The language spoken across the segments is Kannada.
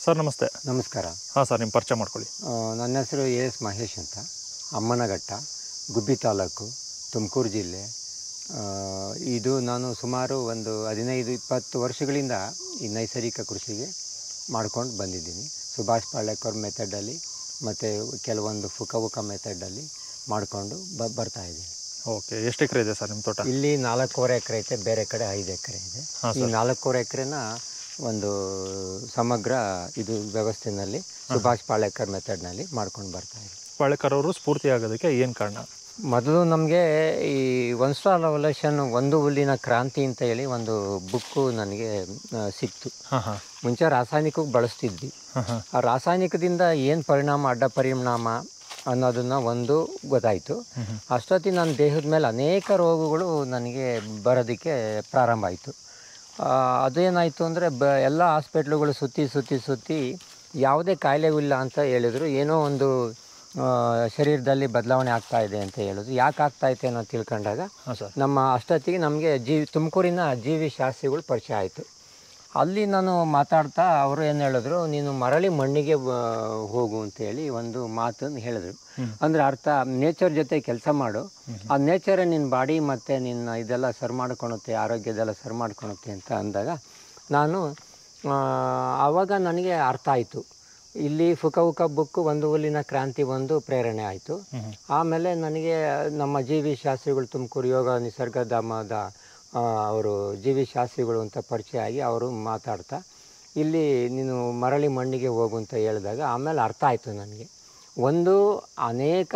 ಸರ್ ನಮಸ್ತೆ ನಮಸ್ಕಾರ ಹಾಂ ಸರ್ ನಿಮ್ಮ ಪರಿಚಯ ಮಾಡ್ಕೊಳ್ಳಿ ಆ, ನನ್ನ ಹೆಸರು ಎ ಎಸ್ ಮಹೇಶ್ ಅಂತ ಅಮ್ಮನಘಟ್ಟ ಗುಬ್ಬಿ ತಾಲೂಕು ತುಮಕೂರು ಜಿಲ್ಲೆ ಆ, ಇದು ನಾನು ಸುಮಾರು ಒಂದು ಹದಿನೈದು ಇಪ್ಪತ್ತು ವರ್ಷಗಳಿಂದ ಈ ನೈಸರ್ಗಿಕ ಕೃಷಿಗೆ ಮಾಡ್ಕೊಂಡು ಬಂದಿದ್ದೀನಿ ಸುಭಾಷ್ ಪಾಳೇಕರ್ ಮೆಥಡಲ್ಲಿ ಮತ್ತು ಕೆಲವೊಂದು ಫುಕವುಕ ಮೆಥಡಲ್ಲಿ ಮಾಡಿಕೊಂಡು ಬ ಬರ್ತಾ ಇದ್ದೀನಿ ಓಕೆ ಎಷ್ಟು ಎಕರೆ ಇದೆ ಸರ್ ನಿಮ್ಮ ತೋಟ ಇಲ್ಲಿ ನಾಲ್ಕೂವರೆ ಎಕರೆ ಐತೆ ಬೇರೆ ಕಡೆ ಐದು ಎಕರೆ ಇದೆ ಹಾಂ ಈ ನಾಲ್ಕೂವರೆ ಎಕರೆನ ಒಂದು ಸಮಗ್ರ ಇದು ವ್ಯವಸ್ಥೆನಲ್ಲಿ ಸುಭಾಷ್ ಪಾಳೇಕರ್ ಮೆಥಡ್ನಲ್ಲಿ ಮಾಡ್ಕೊಂಡು ಬರ್ತಾ ಇದ್ದೀವಿ ಪಾಳೆಕರ್ ಅವರು ಸ್ಫೂರ್ತಿ ಆಗೋದಕ್ಕೆ ಏನು ಕಾರಣ ಮೊದಲು ನಮಗೆ ಈ ಒನ್ ಸ್ಟಾರ್ ರೆವಲ್ಯೂಷನ್ ಒಂದು ಹುಲ್ಲಿನ ಕ್ರಾಂತಿ ಅಂತ ಹೇಳಿ ಒಂದು ಬುಕ್ಕು ನನಗೆ ಆ, ಸಿಕ್ತು ಹಾಂ ಹಾಂ ಮುಂಚೆ ರಾಸಾಯನಿಕಕ್ಕೆ ಬಳಸ್ತಿದ್ವಿ ಹಾಂ ಹಾಂ ಆ ರಾಸಾಯನಿಕದಿಂದ ಏನು ಪರಿಣಾಮ ಅಡ್ಡ ಪರಿಣಾಮ ಅನ್ನೋದನ್ನು ಒಂದು ಗೊತ್ತಾಯಿತು ಅಷ್ಟೊತ್ತಿಗೆ ನನ್ನ ದೇಹದ ಮೇಲೆ ಅನೇಕ ರೋಗಗಳು ನನಗೆ ಬರೋದಕ್ಕೆ ಪ್ರಾರಂಭ ಆಯಿತು ಅದೇನಾಯಿತು ಅಂದರೆ ಬ ಎಲ್ಲ ಹಾಸ್ಪಿಟ್ಲುಗಳು ಸುತ್ತಿ ಸುತ್ತಿ ಸುತ್ತಿ ಯಾವುದೇ ಕಾಯಿಲೆವಿಲ್ಲ ಅಂತ ಹೇಳಿದ್ರು ಏನೋ ಒಂದು ಆ, ಶರೀರದಲ್ಲಿ ಬದಲಾವಣೆ ಆಗ್ತಾ ಇದೆ ಅಂತ ಹೇಳಿದ್ರು ಯಾಕೆ ಆಗ್ತಾ ಐತೆ ಅನ್ನೋ ತಿಳ್ಕೊಂಡಾಗ ಹಾಂ ಸರ್ ನಮ್ಮ ಅಷ್ಟೊತ್ತಿಗೆ ನಮಗೆ ಜೀ ತುಮಕೂರಿನ ಜೀವಿ ಶಾಸ್ತ್ರಿಗಳು ಪರಿಚಯ ಆಯಿತು ಅಲ್ಲಿ ನಾನು ಮಾತಾಡ್ತಾ ಅವರು ಏನು ಹೇಳಿದ್ರು ನೀನು ಮರಳಿ ಮಣ್ಣಿಗೆ ಆ, ಹೋಗು ಅಂತೇಳಿ ಒಂದು ಮಾತನ್ನು ಹೇಳಿದ್ರು ಅಂದರೆ ಅರ್ಥ ನೇಚರ್ ಜೊತೆ ಕೆಲಸ ಮಾಡು ಆ ನೇಚರೇ ನಿನ್ನ ಬಾಡಿ ಮತ್ತು ನಿನ್ನ ಇದೆಲ್ಲ ಸರಿ ಮಾಡ್ಕೊಳುತ್ತೆ ಆರೋಗ್ಯದೆಲ್ಲ ಸರಿ ಮಾಡ್ಕೊಳುತ್ತೆ ಅಂತ ಅಂದಾಗ ನಾನು ಆ, ಆವಾಗ ನನಗೆ ಅರ್ಥ ಆಯಿತು ಇಲ್ಲಿ ಫುಕ ಉಕ ಬುಕ್ಕು ಒಂದು ಹುಲ್ಲಿನ ಕ್ರಾಂತಿ ಒಂದು ಪ್ರೇರಣೆ ಆಯಿತು ಆಮೇಲೆ ನನಗೆ ನಮ್ಮ ಜಿ ವಿ ಶಾಸ್ತ್ರಿಗಳು ತುಮಕೂರು ಯೋಗ ನಿಸರ್ಗಧಾಮದ ಆ, ಅವರು ಜಿ ವಿ ಶಾಸ್ತ್ರಿಗಳು ಅಂತ ಪರಿಚಯ ಆಗಿ ಅವರು ಮಾತಾಡ್ತಾ ಇಲ್ಲಿ ನೀನು ಮರಳಿ ಮಣ್ಣಿಗೆ ಹೋಗು ಅಂತ ಹೇಳಿದಾಗ ಆಮೇಲೆ ಅರ್ಥ ಆಯಿತು ನನಗೆ ಒಂದು ಅನೇಕ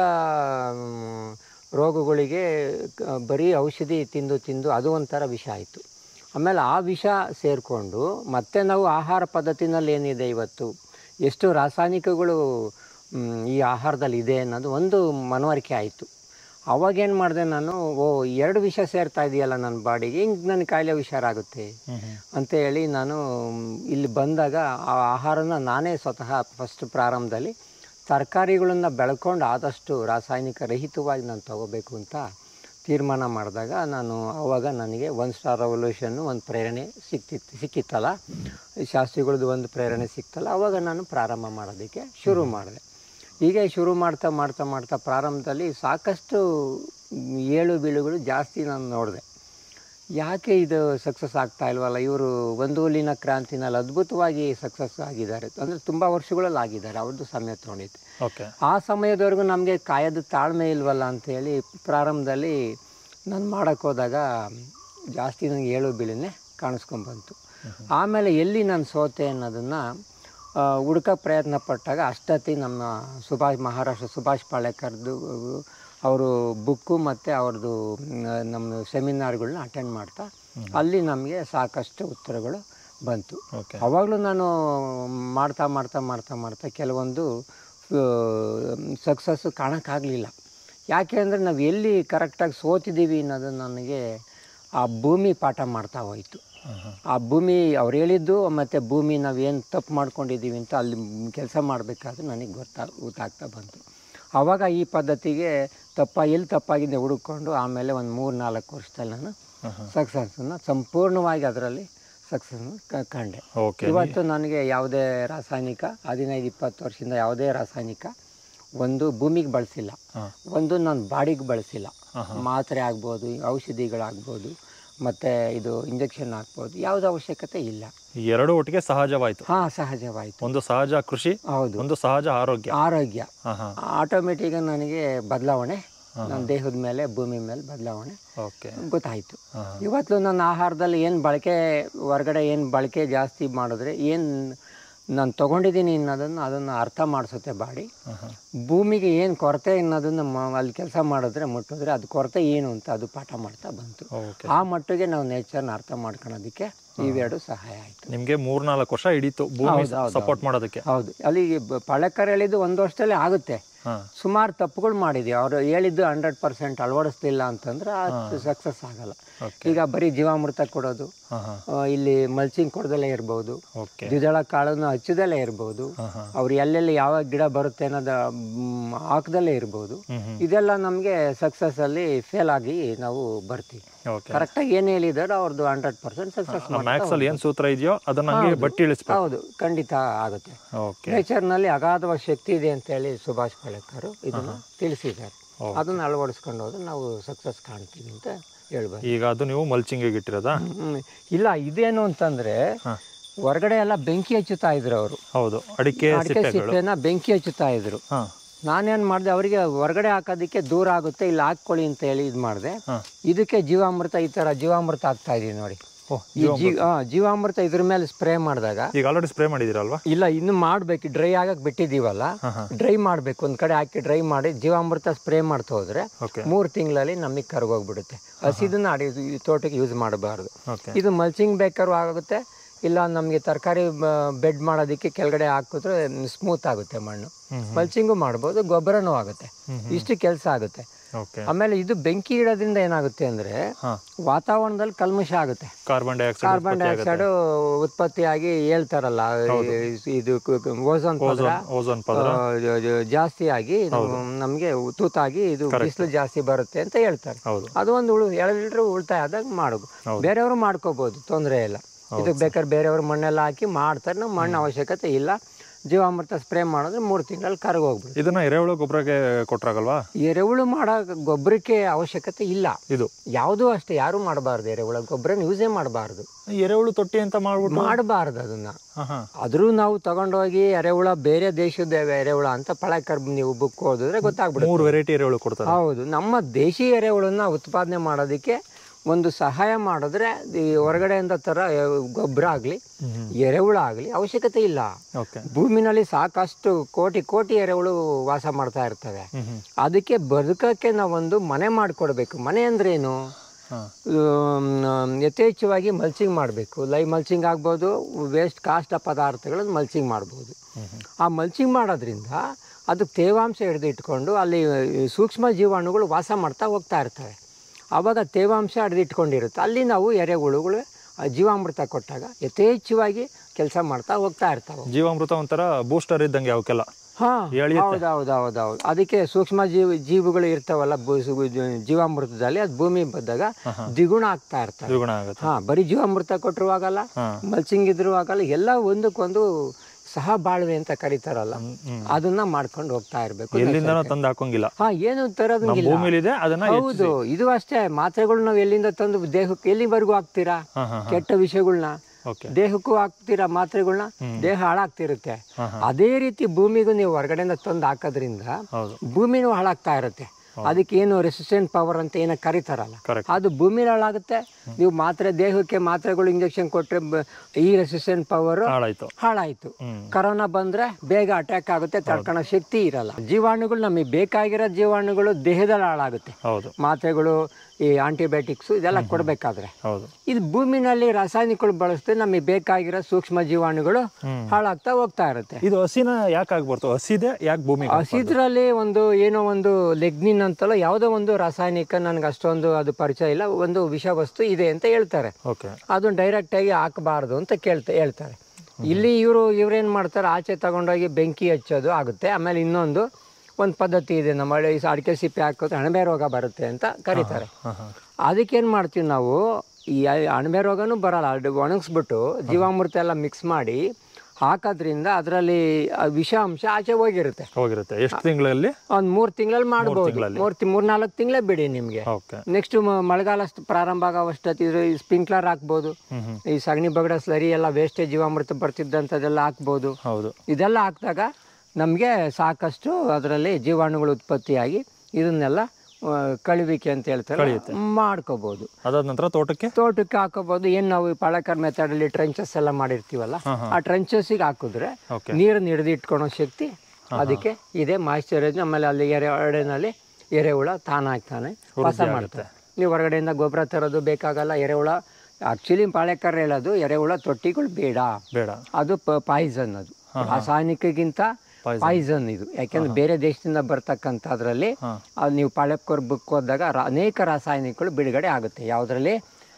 ಮ್, ರೋಗಗಳಿಗೆ ಕ- ಬರೀ ಔಷಧಿ ತಿಂದು ತಿಂದು ಅದು ಒಂಥರ ವಿಷ ಆಯಿತು ಆಮೇಲೆ ಆ ವಿಷ ಸೇರಿಕೊಂಡು ಮತ್ತೆ ನಾವು ಆಹಾರ ಪದ್ಧತಿನಲ್ಲಿ ಏನಿದೆ ಇವತ್ತು ಎಷ್ಟು ರಾಸಾಯನಿಕಗಳು ಮ್, ಈ ಆಹಾರದಲ್ಲಿ ಇದೆ ಅನ್ನೋದು ಒಂದು ಮನವರಿಕೆ ಆಯಿತು ಅವಾಗೇನು ಮಾಡಿದೆ ನಾನು ಓ ಎರಡು ವಿಷ ಸೇರ್ತಾ ಇದೆಯಲ್ಲ ನನ್ನ ಬಾಡಿಗೆ ಹಿಂಗೆ ನನ್ನ ಕಾಯಿಲೆ ಹುಷಾರಾಗುತ್ತೆ ಅಂತ ಹೇಳಿ ನಾನು ಮ್, ಇಲ್ಲಿ ಬಂದಾಗ ಆ ಆಹಾರನ ನಾನೇ ಸ್ವತಃ ಫಸ್ಟ್ ಪ್ರಾರಂಭದಲ್ಲಿ ತರಕಾರಿಗಳನ್ನು ಬೆಳ್ಕೊಂಡು ಆದಷ್ಟು ರಾಸಾಯನಿಕ ರಹಿತವಾಗಿ ನಾನು ತಗೋಬೇಕು ಅಂತ ತೀರ್ಮಾನ ಮಾಡಿದಾಗ ನಾನು ಆವಾಗ ನನಗೆ ಒನ್ ಸ್ಟಾರ್ ರೆವಲ್ಯೂಷನ್ನು ಒಂದು ಪ್ರೇರಣೆ ಸಿಕ್ತಿತ್ತು ಸಿಕ್ಕಿತ್ತಲ್ಲ ಈ ಶಾಸ್ತ್ರಿಗಳದ್ದು ಒಂದು ಪ್ರೇರಣೆ ಸಿಕ್ತಲ್ಲ ಆವಾಗ ನಾನು ಪ್ರಾರಂಭ ಮಾಡೋದಕ್ಕೆ ಶುರು ಮಾಡಿದೆ ಹೀಗೆ ಶುರು ಮಾಡ್ತಾ ಮಾಡ್ತಾ ಮಾಡ್ತಾ ಪ್ರಾರಂಭದಲ್ಲಿ ಸಾಕಷ್ಟು ಏಳು ಬೀಳುಗಳು ಜಾಸ್ತಿ ನಾನು ನೋಡಿದೆ ಯಾಕೆ ಇದು ಸಕ್ಸಸ್ ಆಗ್ತಾ ಇಲ್ವಲ್ಲ ಇವರು ಒಂದು ಹುಲ್ಲಿನ ಕ್ರಾಂತಿನಲ್ಲಿ ಅದ್ಭುತವಾಗಿ ಸಕ್ಸಸ್ ಆಗಿದ್ದಾರೆ ಅಂದರೆ ತುಂಬ ವರ್ಷಗಳಲ್ಲಿ ಆಗಿದ್ದಾರೆ ಅವ್ರದ್ದು ಸಮಯ ತೊಗೊಂಡಿತ್ತು ಓಕೆ ಆ ಸಮಯದವರೆಗೂ ನಮಗೆ ಕಾಯೋದು ತಾಳ್ಮೆ ಇಲ್ವಲ್ಲ ಅಂತೇಳಿ ಪ್ರಾರಂಭದಲ್ಲಿ ನಾನು ಮಾಡೋಕ್ಕೆ ಹೋದಾಗ ಜಾಸ್ತಿ ನನಗೆ ಏಳು ಬೀಳಿನೇ ಕಾಣಿಸ್ಕೊಂಬಂತು ಆಮೇಲೆ ಎಲ್ಲಿ ನಾನು ಸೋತೆ ಅನ್ನೋದನ್ನು ಹುಡ್ಕೋ ಪ್ರಯತ್ನ ಪಟ್ಟಾಗ ಅಷ್ಟೊತ್ತಿ ನಮ್ಮ ಸುಭಾಷ್ ಮಹಾರಾಷ್ಟ್ರ ಸುಭಾಷ್ ಪಾಳೇಕರ್ದು ಅವರು ಬುಕ್ಕು ಮತ್ತು ಅವ್ರದ್ದು ಮ್, ನಮ್ಮ ಸೆಮಿನಾರ್ಗಳನ್ನ ಅಟೆಂಡ್ ಮಾಡ್ತಾ ಅಲ್ಲಿ ನಮಗೆ ಸಾಕಷ್ಟು ಉತ್ತರಗಳು ಬಂತು ಓಕೆ ಅವಾಗಲೂ ನಾನು ಮಾಡ್ತಾ ಮಾಡ್ತಾ ಮಾಡ್ತಾ ಮಾಡ್ತಾ ಕೆಲವೊಂದು ಸಕ್ಸಸ್ಸು ಕಾಣೋಕ್ಕಾಗಲಿಲ್ಲ ಯಾಕೆ ಅಂದರೆ ನಾವು ಎಲ್ಲಿ ಕರೆಕ್ಟಾಗಿ ಸೋತಿದ್ದೀವಿ ಅನ್ನೋದು ನನಗೆ ಆ ಭೂಮಿ ಪಾಠ ಮಾಡ್ತಾ ಹೋಯಿತು ಆ ಭೂಮಿ ಅವ್ರು ಹೇಳಿದ್ದು ಮತ್ತು ಭೂಮಿ ನಾವೇನು ತಪ್ಪು ಮಾಡ್ಕೊಂಡಿದ್ದೀವಿ ಅಂತ ಅಲ್ಲಿ ಕೆಲಸ ಮಾಡಬೇಕಾದ್ರೆ ನನಗೆ ಗೊತ್ತಾ ಗೊತ್ತಾಗ್ತಾ ಬಂತು ಆವಾಗ ಈ ಪದ್ಧತಿಗೆ ತಪ್ಪ ಎಲ್ಲಿ ತಪ್ಪಾಗಿದೆ ಹುಡುಕೊಂಡು ಆಮೇಲೆ ಒಂದು ಮೂರು ನಾಲ್ಕು ವರ್ಷದಲ್ಲಿ ನಾನು ಸಕ್ಸಸ್ಸನ್ನು ಸಂಪೂರ್ಣವಾಗಿ ಅದರಲ್ಲಿ ಸಕ್ಸಸ್ನ ಕಂಡೆ ಓಕೆ ಇವತ್ತು ನನಗೆ ಯಾವುದೇ ರಾಸಾಯನಿಕ ಹದಿನೈದು ಇಪ್ಪತ್ತು ವರ್ಷದಿಂದ ಯಾವುದೇ ರಾಸಾಯನಿಕ ಒಂದು ಭೂಮಿಗೆ ಬಳಸಿಲ್ಲ ಹಾಂ ಒಂದು ನಾನು ಬಾಡಿಗೆ ಬಳಸಿಲ್ಲ ಮಾತ್ರೆ ಆಗ್ಬೋದು ಔಷಧಿಗಳಾಗ್ಬೋದು ಮತ್ತು ಇದು ಇಂಜೆಕ್ಷನ್ ಹಾಕ್ಬೋದು ಯಾವುದೇ ಅವಶ್ಯಕತೆ ಇಲ್ಲ ಈ ಎರಡು ಒಟ್ಟಿಗೆ ಸಹಜವಾಯಿತು ಹಾಂ ಸಹಜವಾಯಿತು ಒಂದು ಸಹಜ ಕೃಷಿ ಹೌದು ಒಂದು ಸಹಜ ಆರೋಗ್ಯ ಆರೋಗ್ಯ ಹಾಂ ಹಾಂ ಆಟೋಮೆಟಿಕ್ ನನಗೆ ಬದಲಾವಣೆ ನನ್ನ ದೇಹದ ಮೇಲೆ ಭೂಮಿ ಮೇಲೆ ಬದಲಾವಣೆ ಓಕೆ ಗೊತ್ತಾಯಿತು ಹಾಂ ಇವತ್ತು ನನ್ನ ಆಹಾರದಲ್ಲಿ ಏನು ಬಳಕೆ ಹೊರಗಡೆ ಏನು ಬಳಕೆ ಜಾಸ್ತಿ ಮಾಡಿದ್ರೆ ಏನು ನಾನು ತೊಗೊಂಡಿದ್ದೀನಿ ಅನ್ನೋದನ್ನು ಅದನ್ನು ಅರ್ಥ ಮಾಡಿಸುತ್ತೆ ಬಾಡಿ ಹಾಂ ಹಾಂ ಭೂಮಿಗೆ ಏನು ಕೊರತೆ ಅನ್ನೋದನ್ನು ಮ- ಅಲ್ಲಿ ಕೆಲಸ ಮಾಡಿದ್ರೆ ಮುಟ್ಟಿದ್ರೆ ಅದು ಕೊರತೆ ಏನು ಅಂತ ಅದು ಪಾಠ ಮಾಡ್ತಾ ಬಂತು ಓಕೆ ಆ ಮಟ್ಟಿಗೆ ನಾವು ನೇಚರ್ನ ಅರ್ಥ ಮಾಡ್ಕೊಳೋದಕ್ಕೆ ಇವೆರಡು ಸಹಾಯ ಆಯಿತು ನಿಮಗೆ ಮೂರ್ನಾಲ್ಕು ವರ್ಷ ಹಿಡೀತು ಭೂಮಿ ಹೌದು, ಹೌದು, ಸಪೋರ್ಟ್ ಮಾಡೋದಕ್ಕೆ ಹೌದು ಅಲ್ಲಿಗೆ ಬ- ಪಳಕರ್ ಹೇಳಿದ್ದು ಒಂದು ವರ್ಷದಲ್ಲಿ ಆಗುತ್ತೆ ಹಾಂ ಸುಮಾರು ತಪ್ಪುಗಳು ಮಾಡಿದ್ವಿ ಅವರು ಹೇಳಿದ್ದು ಹಂಡ್ರೆಡ್ ಪರ್ಸೆಂಟ್ ಅಳವಡಿಸ್ಲಿಲ್ಲ ಅಂತಂದ್ರೆ ಅದು ಸಕ್ಸಸ್ ಆಗಲ್ಲ ಓಕೆ ಈಗ ಬರೀ ಜೀವಾಮೃತ ಕೊಡೋದು ಹಾ ಹಾ ಆ, ಇಲ್ಲಿ ಮಲ್ಚಿಂಗ್ ಕೊಡದಲ್ಲೇ ಇರ್ಬೋದು ಓಕೆ ದ್ವಿದಳ ಕಾಳನ್ನು ಹಚ್ಚದಲ್ಲೇ ಇರ್ಬೋದು ಹಾ ಹಾ ಅವ್ರು ಎಲ್ಲೆಲ್ಲಿ ಯಾವ ಗಿಡ ಬರುತ್ತೆ ಅನ್ನೋದ ಮ್, ಹಾಕ್ದಲ್ಲೇ ಇರ್ಬೋದು ಹ್ಮ್ ಹ್ಮ್ ಇದೆಲ್ಲ ನಮಗೆ ಸಕ್ಸಸ್ ಅಲ್ಲಿ ಫೇಲ್ ಆಗಿ ನಾವು ಬರ್ತೀವಿ ಓಕೆ ಕರೆಕ್ಟಾಗಿ ಏನು ಹೇಳಿದಾರೋ ಅವ್ರದ್ದು ಹಂಡ್ರೆಡ್ ಪರ್ಸೆಂಟ್ ಸಕ್ಸಸ್ ಮ್ಯಾಕ್ಸ್ ಅಲ್ಲಿ ಏನ್ ಸೂತ್ರ ಇದೆಯೋ ಅದನ್ನ ಹಂಗೆ ಬಟ್ಟಿ ಇಳಿಸ್ಬೇಕು ಹೌದು ಖಂಡಿತ ಆಗುತ್ತೆ ಓಕೆ ನೇಚರ್ನಲ್ಲಿ ಅಗಾಧವಾದ ಶಕ್ತಿ ಇದೆ ಅಂತ ಹೇಳಿ ಸುಭಾಷ್ ಪಾಲೇಕರ್ ಇದನ್ನ ತಿಳಿಸಿದ್ದಾರೆ ಅದನ್ನ ಅಳವಡಿಸ್ಕೊಂಡು ಹೋದ್ರೆ ನಾವು ಸಕ್ಸಸ್ ಕಾಣ್ತೀವಿ ಅಂತ ಹೇಳ್ಬೋದು ಈಗ ಅದು ನೀವು ಮಲ್ಚಿಂಗಿಗೆ ಇಟ್ಟಿರೋದಾ ಹ್ಮ್. ಇಲ್ಲ ಇದೇನು ಅಂತಂದ್ರೆ ಹಾ. ಹೊರಗಡೆ ಎಲ್ಲ ಬೆಂಕಿ ಹಚ್ಚುತ್ತಾ ಇದ್ರು ಅವರು ಹೌದು ಅಡಿಕೆ ಅಡಿಕೆ ಸಿಪ್ಪೆಗಳು ಸಿಪ್ಪೆನ ಬೆಂಕಿ ಹಚ್ಚುತ್ತಾ ಇದ್ರು ಹಾ ನಾನೇನು ಮಾಡಿದೆ ಅವರಿಗೆ ಹೊರಗಡೆ ಹಾಕೋದಕ್ಕೆ ದೂರ ಆಗುತ್ತೆ ಇಲ್ಲಿ ಹಾಕ್ಕೊಳ್ಳಿ ಅಂತ ಹೇಳಿ ಇದು ಮಾಡಿದೆ ಹಾ ಇದಕ್ಕೆ ಜೀವಾಮೃತ ಈ ಥರ ಜೀವಾಮೃತ ಆಗ್ತಾ ಇದೀವಿ ನೋಡಿ ಓ ಈ ಜೀ ಆ, ಜೀವಾಮೃತ ಇದ್ರ ಮೇಲೆ ಸ್ಪ್ರೇ ಮಾಡಿದಾಗ ಈಗ ಆಲ್ರೆಡಿ ಸ್ಪ್ರೇ ಮಾಡಿದಿರಲ್ವಾ ಇಲ್ಲ ಇನ್ನು ಮಾಡ್ಬೇಕು ಡ್ರೈ ಆಗಕ್ಕೆ ಬಿಟ್ಟಿದ್ದೀವಲ್ಲ ಹಾ ಹಾ ಡ್ರೈ ಮಾಡಬೇಕು ಒಂದು ಕಡೆ ಹಾಕಿ ಡ್ರೈ ಮಾಡಿ ಜೀವಾಮೃತ ಸ್ಪ್ರೇ ಮಾಡ್ತಾ ಹೋದ್ರೆ ಓಕೆ ಮೂರು ತಿಂಗಳಲ್ಲಿ ನಮಗೆ ಕರ್ಗೋಗ್ಬಿಡುತ್ತೆ ಹಸಿದನ್ನ ಅಡಿ ಈ ತೋಟಕ್ಕೆ ಯೂಸ್ ಮಾಡಬಾರ್ದು ಓಕೆ ಇದು ಮಲ್ಚಿಂಗ್ ಬೇಕಾದ್ರೂ ಆಗುತ್ತೆ ಇಲ್ಲ ನಮಗೆ ತರಕಾರಿ ಬೆಡ್ ಮಾಡೋದಕ್ಕೆ ಕೆಳಗಡೆ ಹಾಕಿದ್ರೆ ಸ್ಮೂತ್ ಆಗುತ್ತೆ ಮಣ್ಣು ಹ್ಮ್ ಮಲ್ಚಿಂಗು ಮಾಡ್ಬೋದು ಗೊಬ್ಬರನೂ ಆಗುತ್ತೆ ಹ್ಮ್ ಇಷ್ಟು ಕೆಲಸ ಆಗುತ್ತೆ ಓಕೆ ಆಮೇಲೆ ಇದು ಬೆಂಕಿ ಇಡೋದ್ರಿಂದ ಏನಾಗುತ್ತೆ ಅಂದ್ರೆ ಹಾ ವಾತಾವರಣದಲ್ಲಿ ಕಲ್ಮಶ ಆಗುತ್ತೆ ಕಾರ್ಬನ್ ಡೈಆಕ್ಸೈಡ್ ಕಾರ್ಬನ್ ಡೈಆಕ್ಸೈಡ್ ಉತ್ಪತ್ತಿಯಾಗಿ ಹೇಳ್ತಾರಲ್ಲ ಈ- ಇದು ಓಝೋನ್ ಪದರ ಓಝೋನ್ ಪದರ ಆ, ಜ- ಜ- ಜಾಸ್ತಿ ಆಗಿ ನಮಗೆ ತೂತಾಗಿ ಇದು ಬಿಸಿಲು ಜಾಸ್ತಿ ಬರುತ್ತೆ ಅಂತ ಹೇಳ್ತಾರೆ ಹೌದು ಅದು ಒಂದು ಉಳು ಎಳಲಿಟ್ರು ಉಳಿತಾಯ ಆದಾಗ ಮಾಡೋದು ಬೇರೆಯವರು ಮಾಡ್ಕೋಬಹುದು ತೊಂದರೆ ಇಲ್ಲ ಇದಕ್ಕೆ ಬೇಕಾದ್ರೆ ಬೇರೆಯವರು ಮಣ್ಣೆಲ್ಲ ಹಾಕಿ ಮಾಡ್ತಾರೆ ನಾವು ಮಣ್ಣು ಅವಶ್ಯಕತೆ ಇಲ್ಲ ಜೀವಾಮೃತ ಸ್ಪ್ರೇ ಮಾಡಿದ್ರೆ ಮೂರು ತಿಂಗಳಲ್ಲಿ ಕರಗೋಗ್ಬಿಡುತ್ತೆ ಇದನ್ನ ಎರೆಹುಳು ಗೊಬ್ಬರಕ್ಕೆ ಕೊಟ್ರಾಗಲ್ವಾ ಎರೆಹುಳು ಮಾಡೋ ಗೊಬ್ಬರಕ್ಕೆ ಅವಶ್ಯಕತೆ ಇಲ್ಲ ಇದು ಯಾವುದೂ ಅಷ್ಟೇ ಯಾರೂ ಮಾಡಬಾರ್ದು ಎರೆಹುಳ ಗೊಬ್ಬರನ ಯೂಸೇ ಮಾಡಬಾರ್ದು ಎರೆಹುಳು ತೊಟ್ಟಿ ಅಂತ ಮಾಡ್ಬಿಟ್ಟು ಮಾಡಬಾರ್ದು ಅದನ್ನ ಹಾ ಹಾ ಆದ್ರೂ ನಾವು ತಗೊಂಡೋಗಿ ಎರೆಹುಳ ಬೇರೆ ದೇಶದ ಎರೆಹುಳ ಅಂತ ಪಳಕರ್ ನೀವು ಬುಕ್ ಓದಿದ್ರೆ ಗೊತ್ತಾಗ್ಬಿಡುತ್ತೆ ಮೂರು ವೆರೈಟಿ ಎರೆಹುಳು ಕೊಡ್ತಾರೆ ಹೌದು ನಮ್ಮ ದೇಶಿ ಎರೆಹುಳನ್ನ ಉತ್ಪಾದನೆ ಮಾಡೋದಕ್ಕೆ ಒಂದು ಸಹಾಯ ಮಾಡಿದ್ರೆ ಈ ಹೊರಗಡೆಯಿಂದ ತರ ಗೊಬ್ಬರ ಆಗಲಿ ಎರೆಹುಳ ಆಗಲಿ ಅವಶ್ಯಕತೆ ಇಲ್ಲ ಓಕೆ ಭೂಮಿನಲ್ಲಿ ಸಾಕಷ್ಟು ಕೋಟಿ ಕೋಟಿ ಎರೆಹುಳು ವಾಸ ಮಾಡ್ತಾ ಇರ್ತವೆ ಹ್ಮ್ ಹ್ಮ್ ಅದಕ್ಕೆ ಬದುಕಕ್ಕೆ ನಾವೊಂದು ಮನೆ ಮಾಡಿಕೊಡ್ಬೇಕು ಮನೆ ಅಂದ್ರೆ ಏನು ಹಾ ಆಮ್, ಯಥೇಚ್ಛವಾಗಿ ಮಲ್ಚಿಂಗ್ ಮಾಡಬೇಕು ಲೈವ್ ಮಲ್ಚಿಂಗ್ ಆಗ್ಬೋದು ವೇಸ್ಟ್ ಕಾಷ್ಟ ಪದಾರ್ಥಗಳನ್ನು ಮಲ್ಚಿಂಗ್ ಮಾಡ್ಬೋದು ಹ್ಮ್ ಹ್ಮ್ ಆ ಮಲ್ಚಿಂಗ್ ಮಾಡೋದ್ರಿಂದ ಅದಕ್ಕೆ ತೇವಾಂಶ ಹಿಡಿದು ಇಟ್ಕೊಂಡು ಅಲ್ಲಿ ಸೂಕ್ಷ್ಮ ಜೀವಾಣುಗಳು ವಾಸ ಮಾಡ್ತಾ ಹೋಗ್ತಾ ಇರ್ತವೆ ಆವಾಗ ತೇವಾಂಶ ಹಿಡಿದು ಇಟ್ಕೊಂಡಿರುತ್ತೆ ಅಲ್ಲಿ ನಾವು ಎರೆಹುಳುಗಳು ಆ ಜೀವಾಮೃತ ಕೊಟ್ಟಾಗ ಯಥೇಚ್ಛವಾಗಿ ಕೆಲಸ ಮಾಡ್ತಾ ಹೋಗ್ತಾ ಇರ್ತಾವೆ ಜೀವಾಮೃತ ಒಂಥರ ಬೂಸ್ಟರ್ ಇದ್ದಂಗೆ ಅವಕ್ಕೆಲ್ಲ ಹಾ ಎಳೆಯುತ್ತೆ. ಹೌದು ಹೌದು ಹೌದು ಹೌದು ಅದಕ್ಕೆ ಸೂಕ್ಷ್ಮ ಜೀವ ಜೀವಿಗಳು ಇರ್ತಾವಲ್ಲ ಭೂ- ಸು- ಜೀವಾಮೃತದಲ್ಲಿ ಅದು ಭೂಮಿ ಬಂದಾಗ ದ್ವಿಗುಣ ಆಗ್ತಾ ಇರ್ತವೆ ದ್ವಿಗುಣ ಆಗುತ್ತೆ ಹಾ ಬರೀ ಜೀವಾಮೃತ ಕೊಟ್ಟರು ಆಗಲ್ಲ ಹಾ ಮಲ್ಚಿಂಗ್ ಇದ್ರು ಆಗಲ್ಲ ಎಲ್ಲ ಒಂದಕ್ಕೊಂದು ಸಹ ಬಾಳ್ವೆ ಅಂತ ಕರೀತಾರಲ್ಲ ಹ್ಮ್. ಅದನ್ನ ಮಾಡ್ಕೊಂಡು ಹೋಗ್ತಾ ಇರ್ಬೇಕು ಎಲ್ಲಿಂದನೂ ತಂದು ಹಾಕೋಂಗಿಲ್ಲ ಹಾ ಏನು ತರೋದಂಗಿಲ್ಲ ಭೂಮಿಲಿದೆ ಅದನ್ನ ಹೌದು ಇದು ಅಷ್ಟೇ ಮಾತ್ರೆಗಳು ನಾವು ಎಲ್ಲಿಂದ ತಂದು ದೇಹಕ್ಕೆ ಎಲ್ಲಿವರೆಗೂ ಹಾಕ್ತೀರಾ ಹಾ ಹಾ ಕೆಟ್ಟ ವಿಷಯಗಳನ್ನ ಓಕೆ ದೇಹಕ್ಕೂ ಹಾಕ್ತೀರಾ ಮಾತ್ರೆಗಳನ್ನ ದೇಹ ಹಾಳಾಗ್ತಿರುತ್ತೆ ಹಾ, ಅದೇ ರೀತಿ ಭೂಮಿಗೂ ನೀವು ಹೊರಗಡೆಯಿಂದ ತಂದು ಹಾಕೋದ್ರಿಂದ ಹೌದು ಭೂಮಿನೂ ಹಾಳಾಗ್ತಾ ಇರುತ್ತೆ ಅದಕ್ಕೆ ಏನು ರೆಸಿಸ್ಟೆಂಟ್ ಪವರ್ ಅಂತ ಏನೋ ಕರೀತಾರಲ್ಲ ಕರೆಕ್ಟ್ ಅದು ಭೂಮಿಲಿ ಹಾಳಾಗುತ್ತೆ ನೀವು ಮಾತ್ರೆ ದೇಹಕ್ಕೆ ಮಾತ್ರೆಗಳು ಇಂಜೆಕ್ಷನ್ ಕೊಟ್ಟರೆ ಈ ರೆಸಿಸ್ಟೆಂಟ್ ಪವರ್ ಹಾಳಾಯ್ತು ಹಾಳಾಯ್ತು ಹ್ಮ್ ಕರೋನಾ ಬಂದ್ರೆ ಬೇಗ ಅಟ್ಯಾಕ್ ಆಗುತ್ತೆ ತಡ್ಕೊಳ್ಳೋ ಶಕ್ತಿ ಇರಲ್ಲ ಜೀವಾಣುಗಳು ನಮಗೆ ಬೇಕಾಗಿರೋ ಜೀವಾಣುಗಳು ದೇಹದಲ್ಲಿ ಹಾಳಾಗುತ್ತೆ ಹೌದು ಮಾತ್ರೆಗಳು ಈ ಆಂಟಿಬಯೋಟಿಕ್ಸು ಇದೆಲ್ಲ ಕೊಡಬೇಕಾದ್ರೆ ಹೌದು ಇದು ಭೂಮಿನಲ್ಲಿ ರಾಸಾಯನಿಕಗಳು ಬಳಸಿದ್ರೆ ನಮಗೆ ಬೇಕಾಗಿರೋ ಸೂಕ್ಷ್ಮ ಜೀವಾಣುಗಳು ಹ್ಮ್. ಹಾಳಾಗ್ತಾ ಹೋಗ್ತಾ ಇರುತ್ತೆ ಇದು ಹಸಿನ ಯಾಕೆ ಆಗ್ಬಾರ್ದು ಹಸಿದೆ ಯಾಕೆ ಭೂಮಿಗೆ ಹಸಿದ್ರಲ್ಲಿ ಒಂದು ಏನೋ ಒಂದು ಲೆಗ್ನಿನ್ ಅಂತಲ್ಲ ಯಾವುದೋ ಒಂದು ರಾಸಾಯನಿಕ ನನಗೆ ಅಷ್ಟೊಂದು ಅದು ಪರಿಚಯ ಇಲ್ಲ ಒಂದು ವಿಷವಸ್ತು ಇದೆ ಅಂತ ಹೇಳ್ತಾರೆ ಓಕೆ ಅದನ್ನ ಡೈರೆಕ್ಟ್ ಆಗಿ ಹಾಕಬಾರ್ದು ಅಂತ ಕೇಳ್ತಾ ಹೇಳ್ತಾರೆ ಇಲ್ಲಿ ಇವರು ಇವ್ರೇನ್ ಮಾಡ್ತಾರೆ ಆಚೆ ತಗೊಂಡೋಗಿ ಬೆಂಕಿ ಹಚ್ಚೋದು ಆಗುತ್ತೆ ಆಮೇಲೆ ಇನ್ನೊಂದು ಒಂದು ಪದ್ಧತಿ ಇದೆ ನಮ್ಮ ಹಳ್ಳಿ ಈ ಅಡಿಕೆ ಸಿಪ್ಪೆ ಹಾಕೋದು ಅಣಬೆ ರೋಗ ಬರುತ್ತೆ ಅಂತ ಕರೀತಾರೆ ಹಾ ಹಾ ಅದಕ್ಕೇನು ಮಾಡ್ತೀವಿ ನಾವು ಈ ಅಣಬೆ ರೋಗನೂ ಬರಲ್ಲ ಅದು ಒಣಗಿಸ್ಬಿಟ್ಟು ಜೀವಾಮೃತ ಎಲ್ಲ ಮಿಕ್ಸ್ ಮಾಡಿ ಹಾಕೋದ್ರಿಂದ ಅದರಲ್ಲಿ ವಿಷಾಂಶ ಆಚೆ ಹೋಗಿರುತ್ತೆ ಹೋಗಿರುತ್ತೆ ಎಷ್ಟು ತಿಂಗಳಲ್ಲಿ ಒಂದು ಮೂರು ತಿಂಗಳಲ್ಲಿ ಮಾಡ್ಬೋದು ಮೂರು ತಿ ಮೂರು ನಾಲ್ಕು ತಿಂಗಳೇ ಬಿಡಿ ನಿಮಗೆ ಓಕೆ ನೆಕ್ಸ್ಟ್ ಮಳೆಗಾಲ ಸ್ಟ್- ಪ್ರಾರಂಭ ಆಗೋವಷ್ಟೊತ್ತಿದ್ರೆ ಈ ಸ್ಪ್ರಿಂಕ್ಲರ್ ಹಾಕ್ಬೋದು ಹ್ಮ್ ಹ್ಮ್ ಈ ಸಗಣಿ ಬಗಡ ಸ್ಲರಿ ಎಲ್ಲ ವೇಸ್ಟೇಜ್ ಜೀವಾಮೃತ ಬರ್ತಿದ್ದಂಥದ್ದೆಲ್ಲ ಹಾಕ್ಬೋದು ಹೌದು ಇದೆಲ್ಲ ಹಾಕಿದಾಗ ನಮಗೆ ಸಾಕಷ್ಟು ಅದರಲ್ಲಿ ಜೀವಾಣುಗಳು ಉತ್ಪತ್ತಿಯಾಗಿ ಇದನ್ನೆಲ್ಲ ಆ, ಕಳುವಿಕೆ ಅಂತ ಹೇಳ್ತಾರೆ ಮಾಡ್ಕೋಬೋದು ಅದಾದ ನಂತರ ತೋಟಕ್ಕೆ ತೋಟಕ್ಕೆ ಹಾಕೋಬಹುದು ಏನು ನಾವು ಈ ಪಾಳಕರ್ ಮೆಥಡಲ್ಲಿ ಟ್ರೆಂಚಸ್ ಎಲ್ಲ ಮಾಡಿರ್ತೀವಲ್ಲ ಹಾ, ಹಾ. ಆ ಟ್ರೆಂಚಸ್ಸಿಗೆ ಹಾಕಿದ್ರೆ ಓಕೆ ನೀರನ್ನು ಹಿಡಿದು ಇಟ್ಕೊಳೋ ಶಕ್ತಿ ಅದಕ್ಕೆ ಇದೆ ಮಾಯಿಶ್ಚರೈಸ್ ಆಮೇಲೆ ಅಲ್ಲಿ ಎರೆ ಎಡೆನಲ್ಲಿ ಎರೆಹುಳ ತಾನಾಗ್ತಾನೆ ವಾಸ ಮಾಡ್ತಾರೆ ನೀವು ಹೊರಗಡೆಯಿಂದ ಗೊಬ್ಬರ ತರೋದು ಬೇಕಾಗಲ್ಲ ಎರೆಹುಳ ಆಕ್ಚುಲಿ ಪಾಳೆಕರ್ ಹೇಳೋದು ಎರೆಹುಳ ತೊಟ್ಟಿಗಳು ಬೇಡ ಬೇಡ ಅದು ಪಾಯ್ಸನ್ ಅದು ರಾಸಾಯನಿಕಗಿಂತ ಪಾಯ್ಸನ್ ಇದು ಯಾಕೆಂದ್ರೆ ಬೇರೆ ದೇಶದಿಂದ ಬರ್ತಕ್ಕಂಥದ್ರಲ್ಲಿ ಹಾ ಅದು ನೀವು ಪಾಳೆಕರ್ ಬುಕ್ ಹೋದಾಗ ರಾ- ಅನೇಕ ರಾಸಾಯನಿಕಗಳು ಬಿಡುಗಡೆ ಆಗುತ್ತೆ ಯಾವುದರಲ್ಲಿ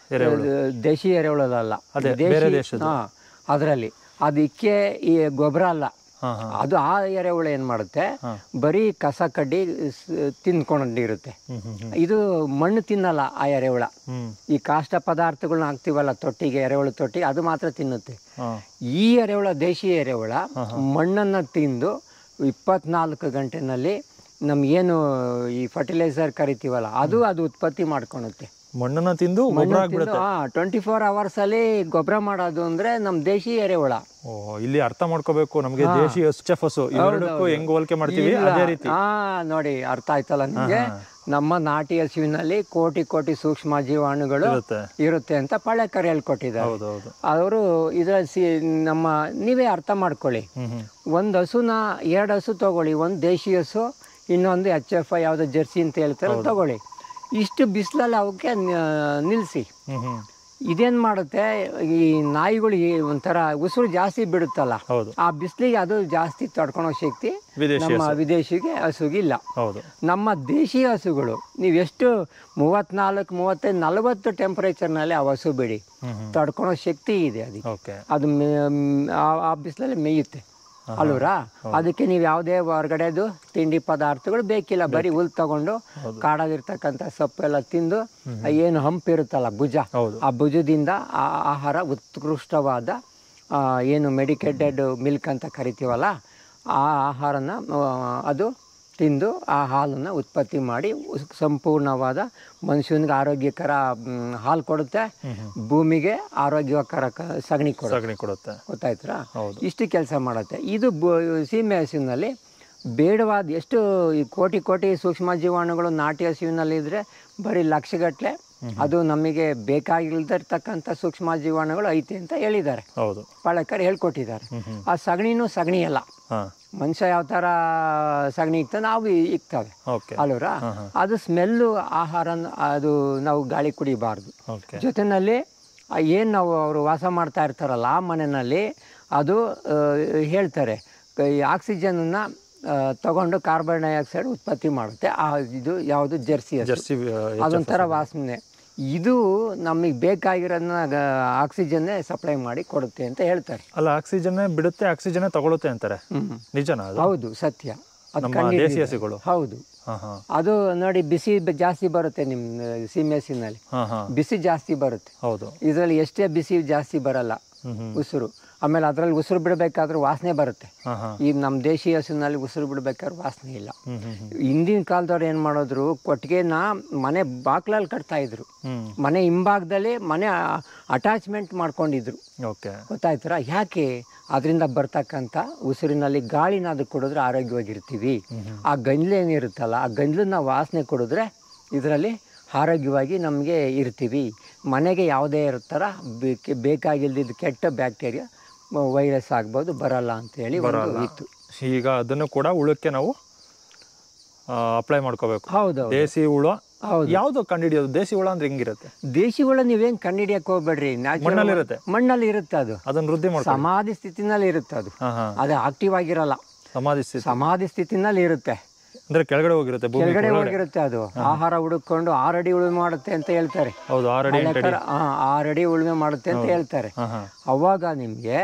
ದೇಶಿ ಎರೆಹುಳದಲ್ಲ ಅದೇ, ದೇಶಿ- ಬೇರೆ ದೇಶದ್ದು. ಹಾ ಅದರಲ್ಲಿ ಅದು ಇಕ್ಕೆ ಈ ಗೊಬ್ಬರ ಅಲ್ಲ ಹಾ ಹಾ ಅದು ಆ ಎರೆಹುಳ ಏನು ಮಾಡುತ್ತೆ ಬರೀ ಕಸ ಕಡ್ಡಿ ಸ್- ತಿಂದ್ಕೊಂಡಿರುತ್ತೆ ಹ್ಮ್ ಹ್ಮ್ ಹ್ಮ್ ಇದು ಮಣ್ಣು ತಿನ್ನಲ್ಲ ಆ ಎರೆಹುಳ ಹ್ಮ್ ಈ ಕಾಷ್ಟ ಪದಾರ್ಥಗಳನ್ನ ಹಾಕ್ತಿವಲ್ಲ ತೊಟ್ಟಿಗೆ ಎರೆಹುಳು ತೊಟ್ಟಿ ಅದು ಮಾತ್ರ ತಿನ್ನುತ್ತೆ ಹಾ ಈ ಎರೆಹುಳ ದೇಶಿ ಎರೆಹುಳ ಮಣ್ಣನ್ನು ತಿಂದು ಇಪ್ಪತ್ನಾಲ್ಕು ಗಂಟೆನಲ್ಲಿ ನಮ್ಗೇನು ಈ ಫರ್ಟಿಲೈಸರ್ ಕರಿತೀವಲ್ಲ ಅದು ಅದು ಉತ್ಪತ್ತಿ ಮಾಡ್ಕೊಳುತ್ತೆ ಮಣ್ಣನ್ನ ತಿಂದು ಗೊಬ್ಬರ ಆಗ್ಬಿಡುತ್ತೆ ಟ್ವೆಂಟಿ ಫೋರ್ ಅವರ್ಸಲ್ಲಿ ಗೊಬ್ಬರ ಮಾಡೋದು ಅಂದರೆ ನಮ್ಮ ದೇಶಿ ಎರೆಹುಳ ಓ ಇಲ್ಲಿ ಅರ್ಥ ಮಾಡ್ಕೋಬೇಕು ನಮ್ಗೆ ದೇಶಿ ಎಚ್ ಎಫ್ ಹಸು ಇವೆರಡಕ್ಕೂ ಹೆಂಗ್ ಹೋಲಿಕೆ ಮಾಡ್ತೀವಿ ಅದೇ ರೀತಿ ಹಾ ನೋಡಿ ಅರ್ಥ ಆಯ್ತಲ್ಲ ನಿಮಗೆ ನಮ್ಮ ನಾಟಿ ಹಸುವಿನಲ್ಲಿ ಕೋಟಿ ಕೋಟಿ ಸೂಕ್ಷ್ಮ ಜೀವಾಣುಗಳು ಇರುತ್ತೆ ಇರುತ್ತೆ ಅಂತ ಪಳೆಕರ್ ಹೇಳ್ಕೊಟ್ಟಿದ್ದಾರೆ ಹೌದು ಹೌದು ಅವರು ಇದರ ಸಿ ನಮ್ಮ ನೀವೇ ಅರ್ಥ ಮಾಡ್ಕೊಳ್ಳಿ ಹ್ಮ್ ಹ್ಮ್ ಒಂದು ಹಸುನ ಎರಡು ಹಸು ತಗೊಳ್ಳಿ ಒಂದು ದೇಶಿ ಹಸು ಇನ್ನೊಂದು ಎಚ್ ಎಫ್ ಐ ಯಾವುದೋ ಜರ್ಸಿ ಅಂತ ಹೇಳ್ತಾರೆ ತಗೊಳ್ಳಿ ಇಷ್ಟು ಬಿಸಿಲಲ್ಲಿ ಅವಕ್ಕೆ ನಿಲ್ಲಿಸಿ ಹ್ಮ್ ಹ್ಮ್ ಇದೇನು ಮಾಡುತ್ತೆ ಈ ನಾಯಿಗಳಿಗೆ ಒಂಥರ ಉಸಿರು ಜಾಸ್ತಿ ಬಿಡುತ್ತಲ್ಲ ಹೌದು ಆ ಬಿಸಿಲಿಗೆ ಅದು ಜಾಸ್ತಿ ತಡ್ಕೊಳೋ ಶಕ್ತಿ ವಿದೇಶಿ ನಮ್ಮ ವಿದೇಶಿಗೆ ಹಸುಗಿಲ್ಲ ಹೌದು ನಮ್ಮ ದೇಶಿ ಹಸುಗಳು ನೀವು ಎಷ್ಟು ಮೂವತ್ನಾಲ್ಕು ಮೂವತ್ತೈದು ನಲವತ್ತು ಟೆಂಪರೇಚರ್ನಲ್ಲಿ ಆ ಹಸು ಬಿಡಿ ಹ್ಮ್ ಹ್ಮ್ ತಡ್ಕೊಳೋ ಶಕ್ತಿ ಇದೆ ಅದಕ್ಕೆ ಓಕೆ ಅದು ಮೇ- ಮ್, ಆ- ಆ ಬಿಸಿಲಲ್ಲಿ ಮೇಯುತ್ತೆ ಅಲ್ವರಾ ಅದಕ್ಕೆ ನೀವು ಯಾವುದೇ ಹೊರಗಡೆದು ತಿಂಡಿ ಪದಾರ್ಥಗಳು ಬೇಕಿಲ್ಲ ಬರೀ ಹುಲ್ ತಗೊಂಡು ಕಾಡಾಗಿರ್ತಕ್ಕಂಥ ಸೊಪ್ಪೆಲ್ಲ ತಿಂದು ಆ ಏನು ಹಂಪ್ ಇರುತ್ತಲ್ಲ ಭುಜ ಹೌದು ಆ ಭುಜದಿಂದ ಆ ಆಹಾರ ಉತ್ಕೃಷ್ಟವಾದ ಆ, ಏನು ಮೆಡಿಕೇಟೆಡ್ ಮಿಲ್ಕ್ ಅಂತ ಕರಿತೀವಲ್ಲ ಆ ಆಹಾರನ ಆ, ಅದು ತಿಂದು ಆ ಹಾಲನ್ನು ಉತ್ಪತ್ತಿ ಮಾಡಿ ಉಸ್- ಸಂಪೂರ್ಣವಾದ ಮನುಷ್ಯನಿಗೆ ಆರೋಗ್ಯಕರ ಮ್, ಹಾಲು ಕೊಡುತ್ತೆ ಭೂಮಿಗೆ ಆರೋಗ್ಯಕರ ಕ- ಸಗಣಿ ಕೊಡುತ್ತೆ ಸಗಣಿ ಕೊಡುತ್ತೆ ಗೊತ್ತಾಯ್ತಾ ಹೌದು ಇಷ್ಟು ಕೆಲಸ ಮಾಡುತ್ತೆ ಇದು ಬ- ಸೀಮೆ ಹಸುವಿನಲ್ಲಿ ಬೇಡವಾದ ಎಷ್ಟು ಈ ಕೋಟಿ ಕೋಟಿ ಸೂಕ್ಷ್ಮ ಜೀವಾಣುಗಳು ನಾಟಿ ಹಸುವಿನಲ್ಲಿ ಇದ್ರೆ ಬರೀ ಲಕ್ಷಗಟ್ಟಲೆ ಅದು ನಮಗೆ ಬೇಕಾಗಿಲ್ದಿರ್ತಕ್ಕಂಥ ಸೂಕ್ಷ್ಮ ಜೀವಾಣುಗಳು ಐತೆ ಅಂತ ಹೇಳಿದ್ದಾರೆ ಹೌದು ಪಾಳಕರ್ ಹೇಳ್ಕೊಟ್ಟಿದ್ದಾರೆ ಹ್ಮ್ ಹ್ಮ್ ಆ ಸಗಣಿನೂ ಸಗಣಿ ಅಲ್ಲ ಹಾ ಮನುಷ್ಯ ಯಾವ ಥರ ಸಗಣಿ ಇಕ್ತ ನಾವು ಇಕ್ತವೆ ಓಕೆ ಅಲ್ವರ ಅದು ಸ್ಮೆಲ್ಲು ಆಹಾರ ಅದು ನಾವು ಗಾಳಿ ಕುಡಿಬಾರ್ದು ಓಕೆ ಜೊತೆಯಲ್ಲಿ ಏನು ನಾವು ಅವರು ವಾಸ ಮಾಡ್ತಾ ಇರ್ತಾರಲ್ಲ ಆ ಮನೆಯಲ್ಲಿ ಅದು ಆ, ಹೇಳ್ತಾರೆ ಕ- ಈ ಆಕ್ಸಿಜನನ್ನು ತಗೊಂಡು ಕಾರ್ಬನ್ ಡೈಆಕ್ಸೈಡ್ ಉತ್ಪತ್ತಿ ಮಾಡುತ್ತೆ ಆ ಇದು ಯಾವುದು ಜರ್ಸಿ ಹಸು. ಜರ್ಸಿ ಅದೊಂಥರ ವಾಸನೆ ಇದು ನಮಗೆ ಬೇಕಾಗಿರೋದನ್ನ ಆಕ್ಸಿಜನ್ನೇ ಸಪ್ಲೈ ಮಾಡಿ ಕೊಡುತ್ತೆ ಅಂತ ಹೇಳ್ತಾರೆ ಅಲ್ಲ ಆಕ್ಸಿಜನ್ ಬಿಡುತ್ತೆ ಆಕ್ಸಿಜನ್ ತಗೊಳುತ್ತೆ ಅಂತಾರೆ ಹ್ಮ್. ನಿಜನಾ ಅದು ಹೌದು ಸತ್ಯ ಅದು ನಮ್ಮ ಕಂಡು ದೇಸಿ ಹಸುಗಳು ಹೌದು ಹಾ ಹಾ ಅದು ನೋಡಿ ಬಿಸಿ ಬ- ಜಾಸ್ತಿ ಬರುತ್ತೆ ನಿಮ್ಮ ಸೀಮೆಸಿನಲ್ಲಿ ಹಾ ಹಾ ಬಿಸಿ ಜಾಸ್ತಿ ಬರುತ್ತೆ ಹೌದು ಇದರಲ್ಲಿ ಎಷ್ಟೇ ಬಿಸಿ ಜಾಸ್ತಿ ಬರಲ್ಲ ಹ್ಮ್ ಹ್ಮ್ ಉಸಿರು ಆಮೇಲೆ ಅದರಲ್ಲಿ ಉಸಿರು ಬಿಡಬೇಕಾದ್ರೂ ವಾಸನೆ ಬರುತ್ತೆ ಹಾ ಹಾ ಈ ನಮ್ಮ ದೇಶಿ ಹಸುವಿನಲ್ಲಿ ಉಸಿರು ಬಿಡಬೇಕಾದ್ರೆ ವಾಸನೆ ಇಲ್ಲ ಹ್ಮ್ ಹ್ಮ್ ಹ್ಮ್ ಹಿಂದಿನ ಕಾಲದವ್ರು ಏನು ಮಾಡೋದ್ರು ಕೊಟ್ಟಿಗೆನ ಮನೆ ಬಾಕ್ಲಲ್ಲಿ ಕಟ್ತಾ ಇದ್ರು ಹ್ಮ್ ಮನೆ ಹಿಂಭಾಗದಲ್ಲಿ ಮನೆ ಅಟ್ಯಾಚ್ಮೆಂಟ್ ಮಾಡ್ಕೊಂಡಿದ್ರು ಓಕೆ ಗೊತ್ತಾಯ್ತರ ಯಾಕೆ ಅದರಿಂದ ಬರ್ತಕ್ಕಂಥ ಉಸಿರಿನಲ್ಲಿ ಗಾಳಿನ ಅದು ಕುಡಿದ್ರೆ ಆರೋಗ್ಯವಾಗಿರ್ತೀವಿ ಆ ಗಂಜಲು ಏನಿರುತ್ತಲ್ಲ ಆ ಗಂಜಲನ್ನ ವಾಸನೆ ಕುಡಿದ್ರೆ ಇದರಲ್ಲಿ ಆರೋಗ್ಯವಾಗಿ ನಮಗೆ ಇರ್ತೀವಿ ಮನೆಗೆ ಯಾವುದೇ ಇರ್ತಾರ ಬೇಕೆ ಬೇಕಾಗಿಲ್ದಿದ್ದು ಕೆಟ್ಟ ಬ್ಯಾಕ್ಟೀರಿಯಾ ವೈರಸ್ ಆಗ್ಬೋದು ಬರಲ್ಲ ಅಂತೇಳಿ ಒಂದು ಇತ್ತು ಈಗ ಅದನ್ನು ಕೂಡ ಹುಳಕ್ಕೆ ನಾವು ಅಪ್ಲೈ ಮಾಡ್ಕೋಬೇಕು ಹೌದು ದೇಸಿ ಹುಳ ಹೌದು ಯಾವ್ದು ಕಂಡುಹಿಡಿಯೋದು ದೇಸಿ ಹುಳ ಅಂದ್ರೆ ಹೆಂಗಿರುತ್ತೆ ದೇಶಿ ಹುಳ ನೀವೇನು ಕಂಡಿಡಿಯಕ್ಕೆ ಹೋಗ್ಬೇಡ್ರಿ ನ್ಯಾಚುರಲ್ ಮಣ್ಣಲ್ಲಿರುತ್ತೆ ಮಣ್ಣಲ್ಲಿ ಇರುತ್ತೆ ಅದು ಅದನ್ನ ವೃದ್ಧಿ ಮಾಡ್ಕೊ ಸಮಾಧಿ ಸ್ಥಿತಿನಲ್ಲಿ ಇರುತ್ತೆ ಅದು ಹಾ ಹಾ ಅದು ಆಕ್ಟಿವ್ ಆಗಿರಲ್ಲ ಸಮಾಧಿ ಸ್ಥಿತಿ ಸಮಾಧಿ ಸ್ಥಿತಿನಲ್ಲಿ ಇರುತ್ತೆ ಅಂದ್ರೆ ಕೆಳಗಡೆ ಹೋಗಿರುತ್ತೆ ಭೂಮಿ ಕೆಳಗಡೆ ಹೋಗಿರುತ್ತೆ ಅದು ಆಹಾರ ಹುಡುಕೊಂಡು ಆರಡಿ ಉಳುಮೆ ಮಾಡುತ್ತೆ ಅಂತ ಹೇಳ್ತಾರೆ ಹೌದು ಆಲ್ರೆಡಿ ಲೆಕ್ಕರ ಆರಡಿ ಉಳುಮೆ ಮಾಡುತ್ತೆ ಅಂತ ಹೇಳ್ತಾರೆ ಹಾ ಹಾ ಅವಾಗ ನಿಮಗೆ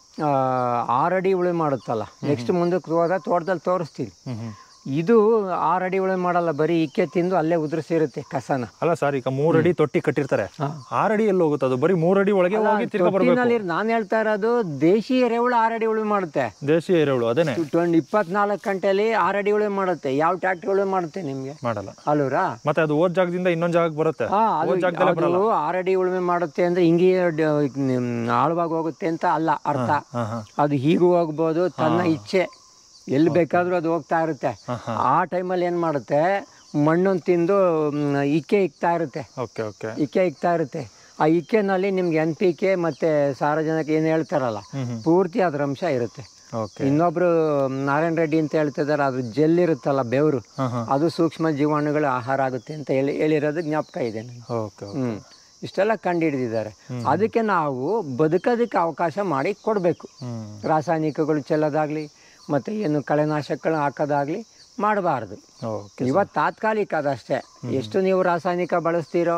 ಆರಡಿ ಉಳುಮೆ ಮಾಡುತ್ತಲ್ಲ ನೆಕ್ಸ್ಟ್ ಮುಂದಕ್ಕೆ ಹೋದ ತೋಟದಲ್ಲಿ ತೋರಿಸ್ತೀನಿ ಹ್ಮ್ ಹ್ಮ್ ಇದು ಆರಡಿ ಉಳುಮೆ ಮಾಡಲ್ಲ ಬರೀ ಇಕ್ಕೆ ತಿಂದು ಅಲ್ಲೇ ಉದುರಿಸಿರುತ್ತೆ ಕಸನ ಅಲ್ಲ ಸರ್ ಈಗ ಮೂರಡಿ ತೊಟ್ಟಿ ಕಟ್ಟಿರ್ತಾರೆ ಆರಡಿ ಎಲ್ಲಿ ಹೋಗುತ್ತೆ ಅದು ಬರೀ ಮೂರಡಿ ಒಳಗೆ ಹೋಗಿ ತಿರ್ಗಾ ಬರ್ಬೇಕು ತೊಟ್ಟಿನಲ್ಲಿ ನಾನು ಹೇಳ್ತಾ ಇರೋದು ದೇಶಿ ಎರೆಹುಳು ಆರಡಿ ಉಳುಮೆ ಮಾಡುತ್ತೆ ದೇಸಿ ಎರೆಹುಳು ಅದೇನೆ ಟ್ವೆಂಟಿ ಇಪ್ಪತ್ನಾಲ್ಕು ಗಂಟೆಯಲ್ಲಿ ಆರಡಿ ಉಳುಮೆ ಮಾಡುತ್ತೆ ಯಾವ ಟ್ಯಾಕ್ಟ್ರಿ ಉಳುಮೆ ಮಾಡುತ್ತೆ ನಿಮಗೆ ಮಾಡಲ್ಲ ಅಲ್ವರಾ ಮತ್ತೆ ಅದು ಓದ್ ಜಾಗದಿಂದ ಇನ್ನೊಂದ್ ಜಾಗಕ್ಕೆ ಬರುತ್ತೆ ಹಾ ಅದು ಓದ್ ಜಾಗದಲ್ಲೇ ಬರಲ್ಲ ಅದು ಆರಡಿ ಉಳುಮೆ ಮಾಡುತ್ತೆ ಅಂದ್ರೆ ಹಿಂಗೆ ಡ- ನಿಮ್ ಆಳವಾಗಿ ಹೋಗುತ್ತೆ ಅಂತ ಅಲ್ಲ ಅರ್ಥ ಹಾ ಹಾ ಅದು ಹೀಗೂ ಹೋಗ್ಬೋದು ತನ್ನ ಇಚ್ಛೆ ಎಲ್ಲಿ ಬೇಕಾದ್ರೂ ಅದು ಹೋಗ್ತಾ ಇರುತ್ತೆ ಆ ಟೈಮಲ್ಲಿ ಏನು ಮಾಡುತ್ತೆ ಮಣ್ಣನ್ನು ತಿಂದು ಮ್, ಇಕ್ಕೆ ಇಕ್ತಾ ಇರುತ್ತೆ ಓಕೆ ಓಕೆ ಇಕ್ಕೆ ಇಕ್ತಾ ಇರುತ್ತೆ ಆ ಇಕ್ಕೆನಲ್ಲಿ ನಿಮ್ಗೆ ಎನ್ ಪಿ ಕೆ ಮತ್ತು ಸಾರಜನಕ ಏನು ಹೇಳ್ತಾರಲ್ಲ ಹ್ಮ್ ಹ್ಮ್ ಪೂರ್ತಿ ಅದ್ರ ಅಂಶ ಇರುತ್ತೆ ಓಕೆ ಇನ್ನೊಬ್ರು ನಾರಾಯಣ ರೆಡ್ಡಿ ಅಂತ ಹೇಳ್ತಿದ್ದಾರೆ ಅದು ಜೆಲ್ ಇರುತ್ತಲ್ಲ ಬೆವರು ಹಾ ಹಾ ಅದು ಸೂಕ್ಷ್ಮ ಜೀವಾಣುಗಳ ಆಹಾರ ಆಗುತ್ತೆ ಅಂತ ಹೇಳಿ ಹೇಳಿರೋದು ಜ್ಞಾಪಕ ಇದೆ ನನಗೆ ಓಕೆ ಹ್ಮ್ ಇಷ್ಟೆಲ್ಲ ಕಂಡುಹಿಡಿದಿದ್ದಾರೆ ಅದಕ್ಕೆ ನಾವು ಬದುಕೋದಕ್ಕೆ ಅವಕಾಶ ಮಾಡಿ ಕೊಡಬೇಕು ಹ್ಮ್ ರಾಸಾಯನಿಕಗಳು ಚೆಲ್ಲೋದಾಗ್ಲಿ ಮತ್ತು ಏನು ಕಳೆನಾಶಕಗಳು ಹಾಕೋದಾಗ್ಲಿ ಮಾಡಬಾರ್ದು ಓಕೆ ಇವತ್ತು ತಾತ್ಕಾಲಿಕ ಅದಷ್ಟೇ ಎಷ್ಟು ನೀವು ರಾಸಾಯನಿಕ ಬಳಸ್ತೀರೋ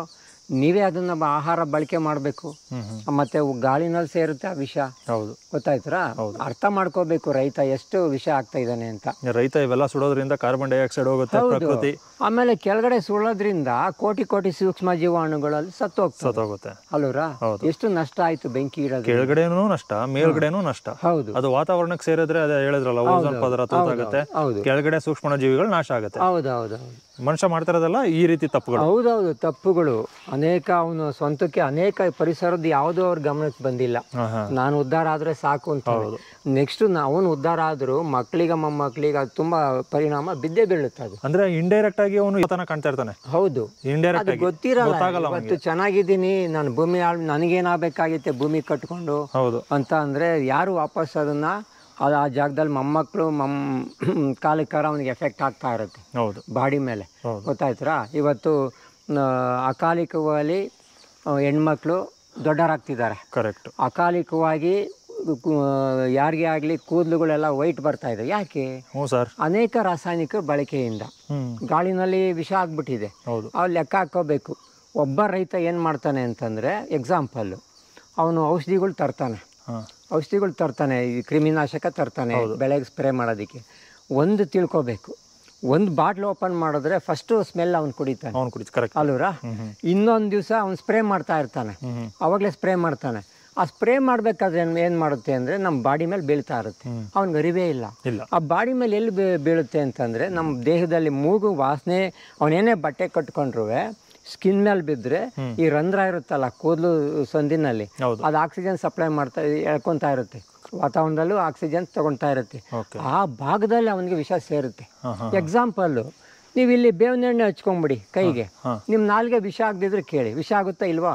ನೀವೇ ಅದನ್ನ ಬ- ಆಹಾರ ಬಳಕೆ ಮಾಡಬೇಕು ಹ್ಮ್ ಹ್ಮ್ ಮತ್ತೆ ಅವು ಗಾಳಿನಲ್ಲಿ ಸೇರುತ್ತೆ ಆ ವಿಷ ಹೌದು ಗೊತ್ತಾಯ್ತರ ಅರ್ಥ ಮಾಡ್ಕೋಬೇಕು ರೈತ ಎಷ್ಟು ವಿಷ ಆಗ್ತಾ ಇದ್ದಾನೆ ಅಂತ ರೈತ ಇವೆಲ್ಲ ಸುಡೋದ್ರಿಂದ ಕಾರ್ಬನ್ ಡೈಆಕ್ಸೈಡ್ ಹೋಗುತ್ತೆ ಪ್ರಕೃತಿ ಆಮೇಲೆ ಕೆಳಗಡೆ ಸುಳ್ಳೋದ್ರಿಂದ ಕೋಟಿ ಕೋಟಿ ಸೂಕ್ಷ್ಮ ಜೀವಾಣುಗಳಲ್ಲಿ ಸತ್ತು ಹೋಗ್ತದೆ ಸತ್ತೋಗುತ್ತೆ ಅಲ್ವರಾ ಹೌದು. ಎಷ್ಟು ನಷ್ಟ ಆಯ್ತು ಬೆಂಕಿ ಇಡೋದು ಕೆಳಗಡೆನೂ ನಷ್ಟ ಮೇಲ್ಗಡೆನೂ ನಷ್ಟ ಹೌದು ಅದು ವಾತಾವರಣಕ್ಕೆ ಸೇರಿದ್ರೆ ಅದೇ ಹೇಳಿದ್ರಲ್ಲ ಓಝೋನ್ ಪದರ ತೂತಾಗುತ್ತೆ ಹೌದು ಕೆಳಗಡೆ ಸೂಕ್ಷ್ಮ ಜೀವಿಗಳು ನಾಶ ಆಗುತ್ತೆ ಹೌದು ಹೌದು ಹೌದು ಮನುಷ್ಯ ಮಾಡ್ತಿರೋದೆಲ್ಲ ಈ ರೀತಿ ತಪ್ಪುಗಳು ಹೌದೌದು ತಪ್ಪುಗಳು ಅನೇಕ ಅವನು ಸ್ವಂತಕ್ಕೆ ಅನೇಕ ಪರಿಸರದ ಯಾವುದೋ ಅವ್ರ ಗಮನಕ್ಕೆ ಬಂದಿಲ್ಲ ಹಾ ಹಾ ನಾನು ಉದ್ಧಾರ ಆದ್ರೆ ಸಾಕು ಅಂತ ನೆಕ್ಸ್ಟ್ ಅವನು ಉದ್ಧಾರ ಆದ್ರೂ ಮಕ್ಕಳಿಗೆ ಮೊಮ್ಮಕ್ಕಳಿಗೆ ಅದು ತುಂಬಾ ಪರಿಣಾಮ ಬಿದ್ದೇ ಬೀಳುತ್ತೆ ಅದು ಅಂದ್ರೆ ಇಂಡೈರೆಕ್ಟ್ ಆಗಿ ಅವನು ಇವತ್ತನ ಕಾಣ್ತಾ ಇರ್ತಾನೆ ಹೌದು ಇಂಡೈರೆಕ್ಟ್ ಅದು ಆಗಿ ಗೊತ್ತಿರಲ್ಲ ಗೊತ್ತಾಗಲ್ಲ ಇವತ್ತು ಚೆನ್ನಾಗಿದ್ದೀನಿ ನಾನು ಭೂಮಿ ಆಳ್ ನನಗೇನಾಗಬೇಕಾಗಿತ್ತೆ ಭೂಮಿ ಕಟ್ಕೊಂಡು ಹೌದು ಅಂತ ಅಂದ್ರೆ ಯಾರು ವಾಪಸ್ ಅದನ್ನ ಅದು ಆ ಜಾಗದಲ್ಲಿ ಮೊಮ್ಮಕ್ಕಳು ಮಮ್ ಕಾಲಕ್ಕಾರ ಅವನಿಗೆ ಎಫೆಕ್ಟ್ ಆಗ್ತಾ ಇರುತ್ತೆ ಹೌದು ಬಾಡಿ ಮೇಲೆ ಹೌದು. ಗೊತ್ತಾಯ್ತರಾ ಇವತ್ತು ಆ, ಅಕಾಲಿಕವಾಗಿ ಆ, ಹೆಣ್ಮಕ್ಳು ದೊಡ್ಡರಾಗ್ತಿದ್ದಾರೆ ಕರೆಕ್ಟ್ ಅಕಾಲಿಕವಾಗಿ ಕು- ಯಾರಿಗೇ ಆಗಲಿ ಕೂದಲುಗಳೆಲ್ಲ ವೈಟ್ ಬರ್ತಾ ಇದೆ ಯಾಕೆ ಹ್ಞೂ ಸರ್ ಅನೇಕ ರಾಸಾಯನಿಕ ಬಳಕೆಯಿಂದ ಹ್ಮ್ ಗಾಳಿನಲ್ಲಿ ವಿಷ ಆಗ್ಬಿಟ್ಟಿದೆ ಹೌದು ಅವು ಲೆಕ್ಕ ಹಾಕೋಬೇಕು ಒಬ್ಬ ರೈತ ಏನು ಮಾಡ್ತಾನೆ ಅಂತಂದರೆ ಎಕ್ಸಾಂಪಲ್ಲು ಅವನು ಔಷಧಿಗಳು ತರ್ತಾನೆ ಹಾ ಔಷಧಿಗಳು ತರ್ತಾನೆ ಈ ಕ್ರಿಮಿನಾಶಕ ತರ್ತಾನೆ ಬೆಳೆಗೆ ಸ್ಪ್ರೇ ಮಾಡೋದಕ್ಕೆ ಒಂದು ತಿಳ್ಕೊಬೇಕು ಒಂದು ಬಾಟ್ಲ್ ಓಪನ್ ಮಾಡಿದ್ರೆ ಫಸ್ಟು ಸ್ಮೆಲ್ ಅವ್ನು ಕುಡಿತಾನೆ ಅವ್ನು ಕುಡಿತು ಕರೆಕ್ಟ್ ಅಲ್ವರಾ ಇನ್ನೊಂದು ದಿವಸ ಅವ್ನು ಸ್ಪ್ರೇ ಮಾಡ್ತಾ ಇರ್ತಾನೆ ಹ್ಮ್ ಅವಾಗಲೇ ಸ್ಪ್ರೇ ಮಾಡ್ತಾನೆ ಆ ಸ್ಪ್ರೇ ಮಾಡಬೇಕಾದ್ರೆ ಏನು ಮಾಡುತ್ತೆ ಅಂದರೆ ನಮ್ಮ ಬಾಡಿ ಮೇಲೆ ಬೀಳ್ತಾ ಇರುತ್ತೆ ಅವ್ನಿಗೆ ಅರಿವೇ ಇಲ್ಲ ಇಲ್ಲ ಆ ಬಾಡಿ ಮೇಲೆ ಎಲ್ಲಿ ಬೀ- ಬೀಳುತ್ತೆ ಅಂತಂದರೆ ನಮ್ಮ ದೇಹದಲ್ಲಿ ಮೂಗು ವಾಸನೆ ಅವನೇನೇ ಬಟ್ಟೆ ಕಟ್ಕೊಂಡ್ರು ಸ್ಕಿನ್ ಮೇಲೆ ಬಿದ್ದರೆ ಈ ರಂಧ್ರ ಇರುತ್ತಲ್ಲ ಕೂದಲು ಸಂದಿನಲ್ಲಿ ಹೌದು. ಅದು ಆಕ್ಸಿಜನ್ ಸಪ್ಲೈ ಮಾಡ್ತಾ ಎಳ್ಕೊತಾ ಇರುತ್ತೆ ವಾತಾವರಣದಲ್ಲೂ ಆಕ್ಸಿಜನ್ ತಗೊಳ್ತಾ ಇರುತ್ತೆ ಓಕೆ ಆ ಭಾಗದಲ್ಲಿ ಅವನಿಗೆ ವಿಷ ಸೇರುತ್ತೆ ಹಾ ಹಾ ಎಕ್ಸಾಂಪಲ್ಲು ನೀವು ಇಲ್ಲಿ ಬೇವಿನ ಎಣ್ಣೆ ಹಚ್ಕೊಂಬಿಡಿ ಕೈಗೆ ಹಾ. ನಿಮ್ಮ ನಾಲ್ಗೆ ವಿಷ ಆಗದಿದ್ರೆ ಕೇಳಿ ವಿಷ ಆಗುತ್ತಾ ಇಲ್ವಾ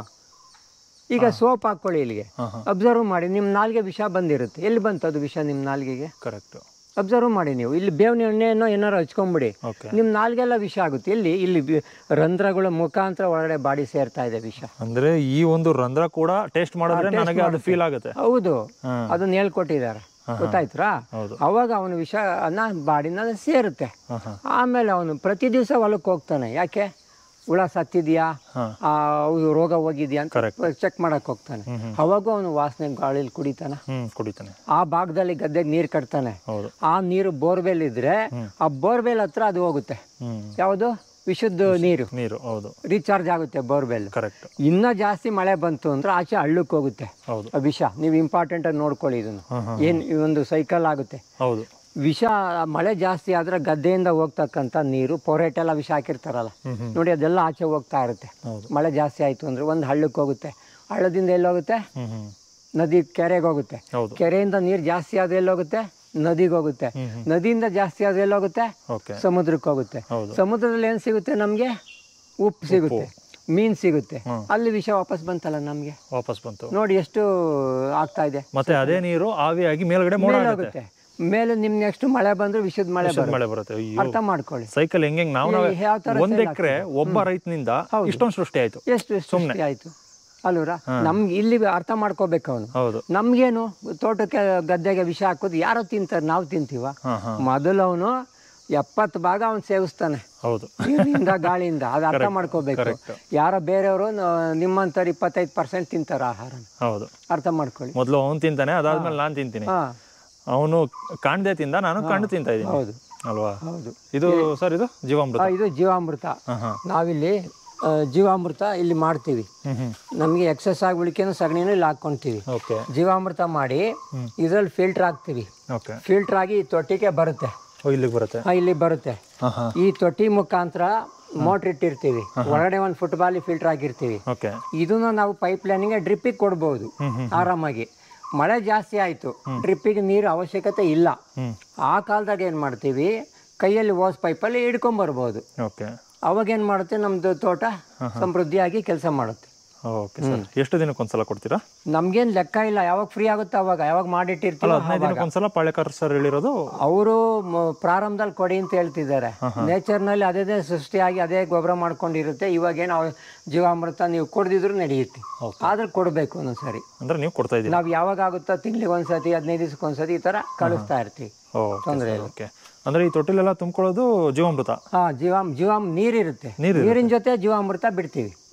ಈಗ ಸೋಪ್ ಹಾಕ್ಕೊಳ್ಳಿ ಇಲ್ಲಿಗೆ ಹಾ ಹಾ ಅಬ್ಸರ್ವ್ ಮಾಡಿ ನಿಮ್ಮ ನಾಲ್ಗೆ ವಿಷ ಬಂದಿರುತ್ತೆ ಎಲ್ಲಿ ಬಂತು ಅದು ವಿಷ ನಿಮ್ಮ ನಾಲ್ಗೆಗೆ ಕರೆಕ್ಟ್ ಅಬ್ಸರ್ವ್ ಮಾಡಿ ನೀವು ಇಲ್ಲಿ ಬೇವಿನ ಎಣ್ಣೆಯನ್ನು ಏನಾರು ಹಚ್ಕೊಂಬಿಡಿ ಓಕೆ ನಿಮ್ಮ ನಾಲ್ಗೆಲ್ಲ ವಿಷ ಆಗುತ್ತೆ ಇಲ್ಲಿ ಇಲ್ಲಿ ಬಿ- ರಂಧ್ರಗಳ ಮುಖಾಂತರ ಒಳಗಡೆ ಬಾಡಿ ಸೇರ್ತಾ ಇದೆ ವಿಷ ಅಂದ್ರೆ ಈ ಒಂದು ರಂಧ್ರ ಕೂಡ ಟೇಸ್ಟ್ ಮಾಡಿದ್ರೆ ನನಗೆ ಅದು ಫೀಲ್ ಆಗುತ್ತೆ ಹೌದು ಹಾ ಅದನ್ನ ಹೇಳ್ಕೊಟ್ಟಿದ್ದಾರೆ ಗೊತ್ತಾಯ್ತಾ ಹೌದು ಅವಾಗ ಅವನ ವಿಷ ಅನ್ನ ಬಾಡಿನ ಸೇರುತ್ತೆ ಹಾ ಹಾ ಆಮೇಲೆ ಅವನು ಪ್ರತಿ ದಿವಸ ಹೊಲಕ್ಕೆ ಹೋಗ್ತಾನೆ ಯಾಕೆ ಹುಳ ಸತ್ತಿದ್ಯಾ ಹಾ ಆ, ಅವು ರೋಗ ಹೋಗಿದ್ಯಾ ಅಂತ Correct. ಚೆಕ್ ಮಾಡಕ್ ಹೋಗ್ತಾನೆ ಅವಾಗ ಅವನು ವಾಸನೆ ಗಾಳಿಲಿ ಕುಡಿತಾನ ಹ್ಮ್ ಕುಡಿತಾನೆ ಆ ಭಾಗದಲ್ಲಿ ಗದ್ದೆಗೆ ನೀರು ಕಟ್ತಾನೆ ಹೌದು ಆ ನೀರು ಬೋರ್ವೆಲ್ ಇದ್ರೆ ಆ ಬೋರ್ವೆಲ್ ಹತ್ರ ಅದು ಹೋಗುತ್ತೆ ಹ್ಮ್ ಯಾವುದು ವಿಶುದ್ಧ ನೀರು ನೀರು ಹೌದು ರೀಚಾರ್ಜ್ ಆಗುತ್ತೆ ಬೋರ್ವೆಲ್ ಕರೆಕ್ಟ್ ಇನ್ನ ಜಾಸ್ತಿ ಮಳೆ ಬಂತು ಅಂದ್ರೆ ಆಚೆ ಹಳ್ಳಕ್ಕೆ ಹೋಗುತ್ತೆ ಹೌದು ಆ ವಿಷ ನೀವು ಇಂಪಾರ್ಟೆಂಟ್ ಆಗಿ ನೋಡ್ಕೊಳ್ಳಿ ಇದನ್ನು ಹಾ ಹಾ ಏನ್ ಈ ಒಂದು ಸೈಕಲ್ ಆಗುತ್ತೆ ಹೌದು ವಿಷ ಮಳೆ ಜಾಸ್ತಿ ಆದ್ರೆ ಗದ್ದೆಯಿಂದ ಹೋಗ್ತಕ್ಕಂಥ ನೀರು ಪೊರೇಟ್ ಎಲ್ಲ ವಿಷ ಹಾಕಿರ್ತಾರಲ್ಲ ಹ್ಮ್ ಹ್ಮ್ ನೋಡಿ ಅದೆಲ್ಲ ಆಚೆ ಹೋಗ್ತಾ ಇರುತ್ತೆ ಹೌದು ಮಳೆ ಜಾಸ್ತಿ ಆಯ್ತು ಅಂದ್ರೆ ಒಂದು ಹಳ್ಳಕ್ಕೆ ಹೋಗುತ್ತೆ ಹಳ್ಳದಿಂದ ಎಲ್ಲಿ ಹೋಗುತ್ತೆ ಹ್ಮ್ ಹ್ಮ್ ನದಿ ಕೆರೆಗೆ ಹೋಗುತ್ತೆ ಹೌದು ಕೆರೆಯಿಂದ ನೀರು ಜಾಸ್ತಿ ಆದ್ರೆ ಎಲ್ಲಿ ಹೋಗುತ್ತೆ ನದಿಗೆ ಹೋಗುತ್ತೆ ಹ್ಮ್ ಹ್ಮ್ ನದಿಯಿಂದ ಜಾಸ್ತಿ ಆದ್ರೆ ಎಲ್ಲಿ ಹೋಗುತ್ತೆ ಓಕೆ ಸಮುದ್ರಕ್ಕೆ ಹೋಗುತ್ತೆ ಹೌದು ಸಮುದ್ರದಲ್ಲಿ ಏನು ಸಿಗುತ್ತೆ ನಮಗೆ ಉಪ್ಪು ಸಿಗುತ್ತೆ ಮೀನು ಸಿಗುತ್ತೆ ಹ್ಮ್. ಅಲ್ಲಿ ವಿಷ ವಾಪಸ್ ಬಂತಲ್ಲ ನಮಗೆ ವಾಪಸ್ ಬಂತು ನೋಡಿ ಎಷ್ಟು ಆಗ್ತಾ ಇದೆ ಮತ್ತೆ ಅದೇ ನೀರು ಆವಿಯಾಗಿ ಮೇಲ್ಗಡೆ ಮೋಡ ಮೇಲೆ ಆಗುತ್ತೆ ಹೋಗುತ್ತೆ ಮೇಲೆ ನಿಮ್ ನೆಕ್ಸ್ಟ್ ಮಳೆ ಬಂದ್ರೆ ವಿಷದ ಮಳೆ ಬರುತ್ತೆ ಮಳೆ ಬರುತ್ತೆ ಅಯ್ಯೋ ಅರ್ಥ ಮಾಡ್ಕೊಳ್ಳಿ ಸೈಕಲ್ ಹೆಂಗ್ ಹೆಂಗ್ ನಾವು ನಾವೇ ಯಾವ ತರ ಒಂದ್ ಎಕರೆ ಒಬ್ಬ ರೈತನಿಂದ ಇಷ್ಟೊಂದು ಸೃಷ್ಟಿ ಆಯ್ತು ಎಷ್ಟು ಸೃಷ್ಟಿ ಆಯ್ತು ಅಲ್ವರಾ ನಮ್ಗೆ ಇಲ್ಲಿ ಅರ್ಥ ಮಾಡ್ಕೋಬೇಕು ಅವನು ಹೌದು ನಮ್ಗೇನು ತೋಟಕ್ಕೆ ಗದ್ದೆಗೆ ವಿಷ ಹಾಕೋದು ಯಾರೋ ತಿಂತಾರೆ ನಾವು ತಿಂತೀವ ಹಾ ಹಾ ಮೊದಲು ಅವನು ಎಪ್ಪತ್ತು ಭಾಗ ಅವನು ಸೇವಿಸ್ತಾನೆ ಹೌದು ನೀರಿನಿಂದ ಗಾಳಿಯಿಂದ ಅದು ಅರ್ಥ ಮಾಡ್ಕೋಬೇಕು correct. ಯಾರೋ ಬೇರೆಯವರು ನಿಮ್ಮಂಥವ್ರು ಇಪ್ಪತ್ತೈದು ಪರ್ಸೆಂಟ್ ತಿಂತಾರೆ ಆಹಾರ ಹೌದು ಅರ್ಥ ಮಾಡ್ಕೊಳ್ಳಿ ಮೊದಲು ಅವ್ನು ತಿಂತಾನೆ ಅದಾದ್ಮೇಲೆ ನಾನು ತಿಂತೀನಿ ಹಾ ಅವನು ಕಾಣ್ದೆ ತಿಂದ ನಾನು ಕಂಡು ತಿಂತಾ ಇದ್ದೀನಿ ಹೌದು ಅಲ್ವಾ ಹೌದು ಇದು ಸರ್ ಇದು ಜೀವಾಮೃತ ಆ, ಇದು ಜೀವಾಮೃತ ಹಾ ಹಾ ನಾವಿಲ್ಲಿ ಆ, ಜೀವಾಮೃತ ಇಲ್ಲಿ ಮಾಡ್ತೀವಿ ಹ್ಮ್ ಹ್ಮ್ ನಮಗೆ ಎಕ್ಸಸ್ ಆಗಿ ಉಳಿಕೆನೂ ಸಗಣಿನೂ ಇಲ್ಲಿ ಹಾಕ್ಕೊಂತೀವಿ ಓಕೆ ಜೀವಾಮೃತ ಮಾಡಿ ಇದರಲ್ಲಿ ಫಿಲ್ಟರ್ ಹಾಕ್ತೀವಿ ಓಕೆ ಫಿಲ್ಟರ್ ಆಗಿ ಈ ತೊಟ್ಟಿಗೆ ಬರುತ್ತೆ ಓ ಇಲ್ಲಿಗೆ ಬರುತ್ತೆ ಆ, ಇಲ್ಲಿ ಬರುತ್ತೆ ಹಾ ಹಾ ಈ ತೊಟ್ಟಿ ಮುಖಾಂತರ ಮೋಟ್ರ್ ಇಟ್ಟಿರ್ತೀವಿ ಒಳಗಡೆ ಒಂದು ಫುಟ್ಬಾಲ್ ಫಿಲ್ಟರ್ ಆಗಿರ್ತೀವಿ ಓಕೆ ಇದನ್ನ ನಾವು ಪೈಪ್ ಲೈನಿಗೆ ಡ್ರಿಪ್ಪಿಗೆ ಕೊಡ್ಬೋದು ಹ್ಮ್ ಹ್ಮ್ ಆರಾಮಾಗಿ ಮಳೆ ಜಾಸ್ತಿ ಆಯಿತು ಡ್ರಿಪ್ಪಿಗೆ ನೀರು ಅವಶ್ಯಕತೆ ಇಲ್ಲ ಹ್ಮ್ ಆ ಕಾಲದಾಗ ಏನು ಮಾಡ್ತೀವಿ ಕೈಯಲ್ಲಿ ಓಸ್ ಪೈಪಲ್ಲಿ ಹಿಡ್ಕೊಂಬರ್ಬೋದು ಓಕೆ ಅವಾಗ ಏನು ಮಾಡುತ್ತೆ ನಮ್ಮದು ತೋಟ ಸಮೃದ್ಧಿಯಾಗಿ ಕೆಲಸ ಮಾಡುತ್ತೆ ಓಕೆ ಸರ್ ಎಷ್ಟು ದಿನಕ್ಕೆ ಒಂದ್ಸಲ ಕೊಡ್ತೀರಾ ನಮ್ಗೇನು ಲೆಕ್ಕ ಇಲ್ಲ ಯಾವಾಗ ಫ್ರೀ ಆಗುತ್ತೆ ಅವಾಗ ಯಾವಾಗ ಅಲ್ಲ ಮಾಡಿಟ್ಟಿರ್ತೀವಿ ಹದಿನೈದು ದಿನಕ್ಕೆ ಒಂದ್ಸಲ ಪಾಳೆಕರ್ ಸರ್ ಹೇಳಿರೋದು ಅವರು ಪ್ರಾರಂಭದಲ್ಲಿ ಕೊಡಿ ಅಂತ ಹೇಳ್ತಿದ್ದಾರೆ ನೇಚರ್ನಲ್ಲಿ ಅದೇ ಸೃಷ್ಟಿಯಾಗಿ ಅದೇ ಗೊಬ್ಬರ ಮಾಡ್ಕೊಂಡಿರುತ್ತೆ ಇವಾಗೇನು ಅವ ಜೀವಾಮೃತ ನೀವು ಕೊಡ್ದಿದ್ರು ನಡೆಯುತ್ತೆ ಆದ್ರೆ ಕೊಡಬೇಕು ಒಂದೊಂದ್ಸರಿ ಅಂದ್ರೆ ನೀವು ಕೊಡ್ತಾ ಇದ್ದೀರಾ ನಾವು ಯಾವಾಗ ಆಗುತ್ತೋ ತಿಂಗಳಿಗೆ ಒಂದ್ಸತಿ ಹದಿನೈದು ದಿವ್ಸಕ್ಕೆ ಒಂದ್ಸತಿ ಈ ಥರ ಕಳಿಸ್ತಾ ಇರ್ತೀವಿ ತೊಂದ್ರೆ ಇಲ್ಲ ಓಕೆ ಅಂದ್ರೆ ಈ ತೊಟ್ಟಿಲೆಲ್ಲ ತುಂಬ್ಕೊಳ್ಳೋದು ಜೀವಾಮೃತ ಹಾ ಜೀವಾಮ್ ಜೀವಾಮ್ ನೀರಿರುತ್ತೆ ನೀರಿನ ಜೊತೆ ಜೀವಾಮೃತ ಬಿಡ್ತೀವಿ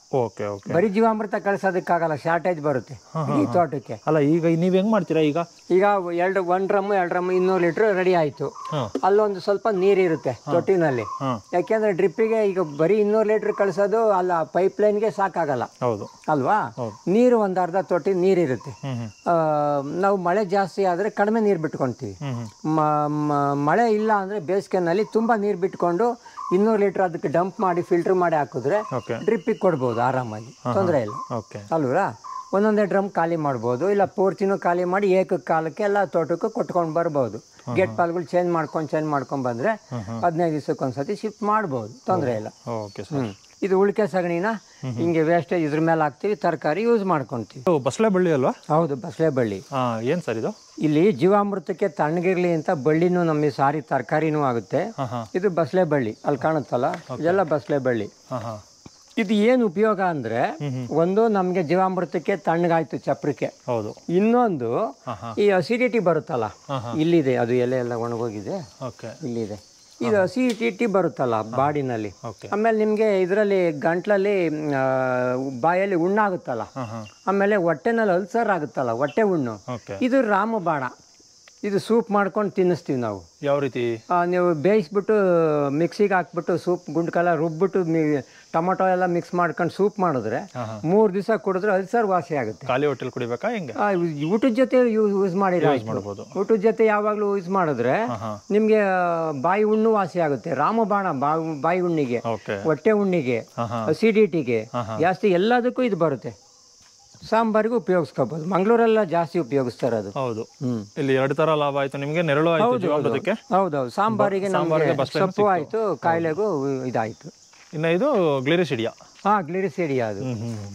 ಓಕೆ ಓಕೆ ಬರೀ ಜೀವಾಮೃತ ಕಳ್ಸೋದಕ್ಕಾಗಲ್ಲ ಶಾರ್ಟೇಜ್ ಬರುತ್ತೆ ಈ ತೋಟಕ್ಕೆ ಅಲ್ಲ ಈಗ ನೀವ್ ಹೆಂಗ್ ಮಾಡ್ತೀರಾ ಈಗ ಈಗ ಎರಡು ಒನ್ ಡ್ರಮ್ ಎರಡು ಡ್ರಮ್ ಇನ್ನೂರು ಲೀಟ್ರ್ ರೆಡಿ ಆಯಿತು ಹಾ. ಅಲ್ಲೊಂದು ಸ್ವಲ್ಪ ನೀರಿರುತ್ತೆ ತೊಟ್ಟಿನಲ್ಲಿ ಹಾ ಯಾಕೆಂದ್ರೆ ಡ್ರಿಪ್ಪಿಗೆ ಈಗ ಬರೀ ಇನ್ನೂರು ಲೀಟ್ರ್ ಕಳ್ಸೋದು ಅಲ್ಲ ಪೈಪ್ ಲೈನ್ಗೆ ಸಾಕಾಗಲ್ಲ ಹೌದು ಅಲ್ವಾ ನೀರು ಒಂದು ಅರ್ಧ ತೊಟ್ಟಿ ನೀರಿರುತ್ತೆ ಹ್ಮ್ ಹ್ಮ್ ಆ, ನಾವು ಮಳೆ ಜಾಸ್ತಿ ಆದರೆ ಕಡಿಮೆ ನೀರು ಬಿಟ್ಕೊತೀವಿ ಹ್ಮ್ ಹ್ಮ್ ಮ- ಮ- ಮಳೆ ಇಲ್ಲ ಅಂದರೆ ಬೇಸಿಗೆನಲ್ಲಿ ತುಂಬ ನೀರು ಬಿಟ್ಕೊಂಡು ಇನ್ನೂರು ಲೀಟ್ರ್ ಅದಕ್ಕೆ ಡಂಪ್ ಮಾಡಿ ಫಿಲ್ಟರ್ ಮಾಡಿ ಹಾಕಿದ್ರೆ ಓಕೆ ಡ್ರಿಪ್ಪಿಗೆ ಕೊಡ್ಬೋದು ಆರಾಮಾಗಿ ತೊಂದರೆ ಇಲ್ಲ ಓಕೆ ಅಲ್ವಾ ಒಂದೊಂದೇ ಡ್ರಮ್ ಖಾಲಿ ಮಾಡ್ಬೋದು ಇಲ್ಲ ಪೂರ್ತಿನೂ ಖಾಲಿ ಮಾಡಿ ಏಕ ಕಾಲಕ್ಕೆ ಎಲ್ಲ ತೋಟಕ್ಕೆ ಕೊಟ್ಕೊಂಡು ಬರ್ಬೋದು ಗೇಟ್ ಪಾಲ್ಗಳು ಚೇಂಜ್ ಮಾಡ್ಕೊಂಡು ಚೇಂಜ್ ಮಾಡ್ಕೊಂಡು ಬಂದರೆ ಹದಿನೈದು ದಿವಸಕ್ಕೆ ಒಂದ್ಸತಿ ಶಿಫ್ಟ್ ಮಾಡ್ಬೋದು ತೊಂದರೆ ಇಲ್ಲ ಓಕೆ ಸರ್ ಹ್ಞೂ ಇದು ಉಳಿಕೆ ಸಗಣಿನ ಹಿಂಗೆ ವೇಸ್ಟೇಜ್ ಇದ್ರ ಮೇಲೆ ಹಾಕ್ತೀವಿ ತರಕಾರಿ ಯೂಸ್ ಮಾಡ್ಕೊತೀವಿ ಇದು ಬಸಳೆ ಬಳ್ಳಿ ಅಲ್ವಾ ಹೌದು ಬಸಳೆ ಬಳ್ಳಿ ಹಾ ಏನ್ ಸರ್ ಇದು ಇಲ್ಲಿ ಜೀವಾಮೃತಕ್ಕೆ ತಣ್ಣಗಿರ್ಲಿ ಅಂತ ಬಳ್ಳಿನೂ ನಮಗೆ ಸಾರಿ ತರಕಾರಿನೂ ಆಗುತ್ತೆ ಹಾ ಹಾ ಇದು ಬಸಳೆ ಬಳ್ಳಿ ಅಲ್ಲಿ ಕಾಣುತ್ತಲ್ಲ ಇದೆಲ್ಲ ಬಸಳೆ ಬಳ್ಳಿ ಹಾ ಹಾ ಇದು ಏನು ಉಪಯೋಗ ಅಂದ್ರೆ ಒಂದು ನಮಗೆ ಜೀವಾಮೃತಕ್ಕೆ ತಣ್ಣಗಾಯ್ತು ಚಪ್ರಕ್ಕೆ ಹೌದು ಇನ್ನೊಂದು ಹಾ ಹಾ ಈ ಅಸಿಡಿಟಿ ಬರುತ್ತಲ್ಲ ಹಾ ಹಾ ಇಲ್ಲಿದೆ ಅದು ಎಲೆ ಎಲ್ಲ ಒಣಗೋಗಿದೆ ಓಕೆ ಇಲ್ಲಿದೆ ಇದು ಅಸಿಡಿಟಿ ಬರುತ್ತಲ್ಲ ಬಾಡಿನಲ್ಲಿ ಓಕೆ ಆಮೇಲೆ ನಿಮಗೆ ಇದರಲ್ಲಿ ಗಂಟ್ಲಲ್ಲಿ ಆ, ಬಾಯಲ್ಲಿ ಹುಣ್ಣಾಗುತ್ತಲ್ಲ ಹಾ ಹಾ ಆಮೇಲೆ ಹೊಟ್ಟೆನಲ್ಲಿ ಅಲ್ಸರ್ ಆಗುತ್ತಲ್ಲ ಹೊಟ್ಟೆ ಹುಣ್ಣು ಓಕೆ ಇದು ರಾಮಬಾಣ ಇದು ಸೂಪ್ ಮಾಡ್ಕೊಂಡು ತಿನ್ನಿಸ್ತೀವಿ ನಾವು ಯಾವ ರೀತಿ ಆ, ನೀವು ಬೇಯಿಸ್ಬಿಟ್ಟು ಮಿಕ್ಸಿಗೆ ಹಾಕ್ಬಿಟ್ಟು ಸೂಪ್ ಗುಂಡ್ಕೆಲ್ಲ ರುಬ್ಬಿಟ್ಟು ಮಿ ಟೊಮೊಟೊ ಎಲ್ಲ ಮಿಕ್ಸ್ ಮಾಡ್ಕೊಂಡು ಸೂಪ್ ಮಾಡಿದ್ರೆ ಹಾ ಹಾ ಮೂರು ದಿವಸ ಕುಡಿದ್ರೆ ಅಲ್ಸರ್ ವಾಸಿ ಆಗುತ್ತೆ ಖಾಲಿ ಹೊಟ್ಟೆಲ್ ಕುಡಿಬೇಕಾ ಹೆಂಗೆ ಆ, ಊಟದ ಜೊತೆ ಯೂಸ್ ಮಾಡಿದ್ರೆ ಆಯ್ತು. ಮಾಡ್ಬೋದು ಊಟದ ಜೊತೆ ಯಾವಾಗಲೂ ಯೂಸ್ ಮಾಡಿದ್ರೆ ಹಾ ಹಾ ನಿಮಗೆ ಬಾಯಿ ಹುಣ್ಣು ವಾಸಿ ಆಗುತ್ತೆ ರಾಮಬಾಣ ಬಾ- ಬಾಯಿ ಹುಣ್ಣಿಗೆ ಓಕೆ ಹೊಟ್ಟೆ ಹುಣ್ಣಿಗೆ ಹಾ ಹಾ ಅಸಿಡಿಟಿಗೆ ಹಾ, ಹಾ. ಜಾಸ್ತಿ ಎಲ್ಲದಕ್ಕೂ ಇದು ಬರುತ್ತೆ ಸಾಂಬಾರಿಗೂ ಉಪಯೋಗಿಸ್ಕೋಬೋದು ಮಂಗಳೂರೆಲ್ಲ ಜಾಸ್ತಿ ಉಪಯೋಗಿಸ್ತಾರೆ ಅದು ಹೌದು ಹ್ಮ್ ಇಲ್ಲಿ ಎರಡು ತರ ಲಾಭ ಆಯ್ತು ನಿಮ್ಗೆ ನೆರಳು ಆಯ್ತು ಜೀವಾಮೃತಕ್ಕೆ ಹೌದೌದು ಸಾಂಬಾರಿಗೆ ನಮಗೆ ಸೊಪ್ಪು ಆಯಿತು ಕಾಯಿಲೆಗೂ ಇದಾಯಿತು ಇನ್ನ ಇದು ಗ್ಲಿರಿಸಿಡಿಯಾ ಹಾಂ ಗ್ಲಿರಿಸಿಡಿಯಾ ಅದು hmm hmm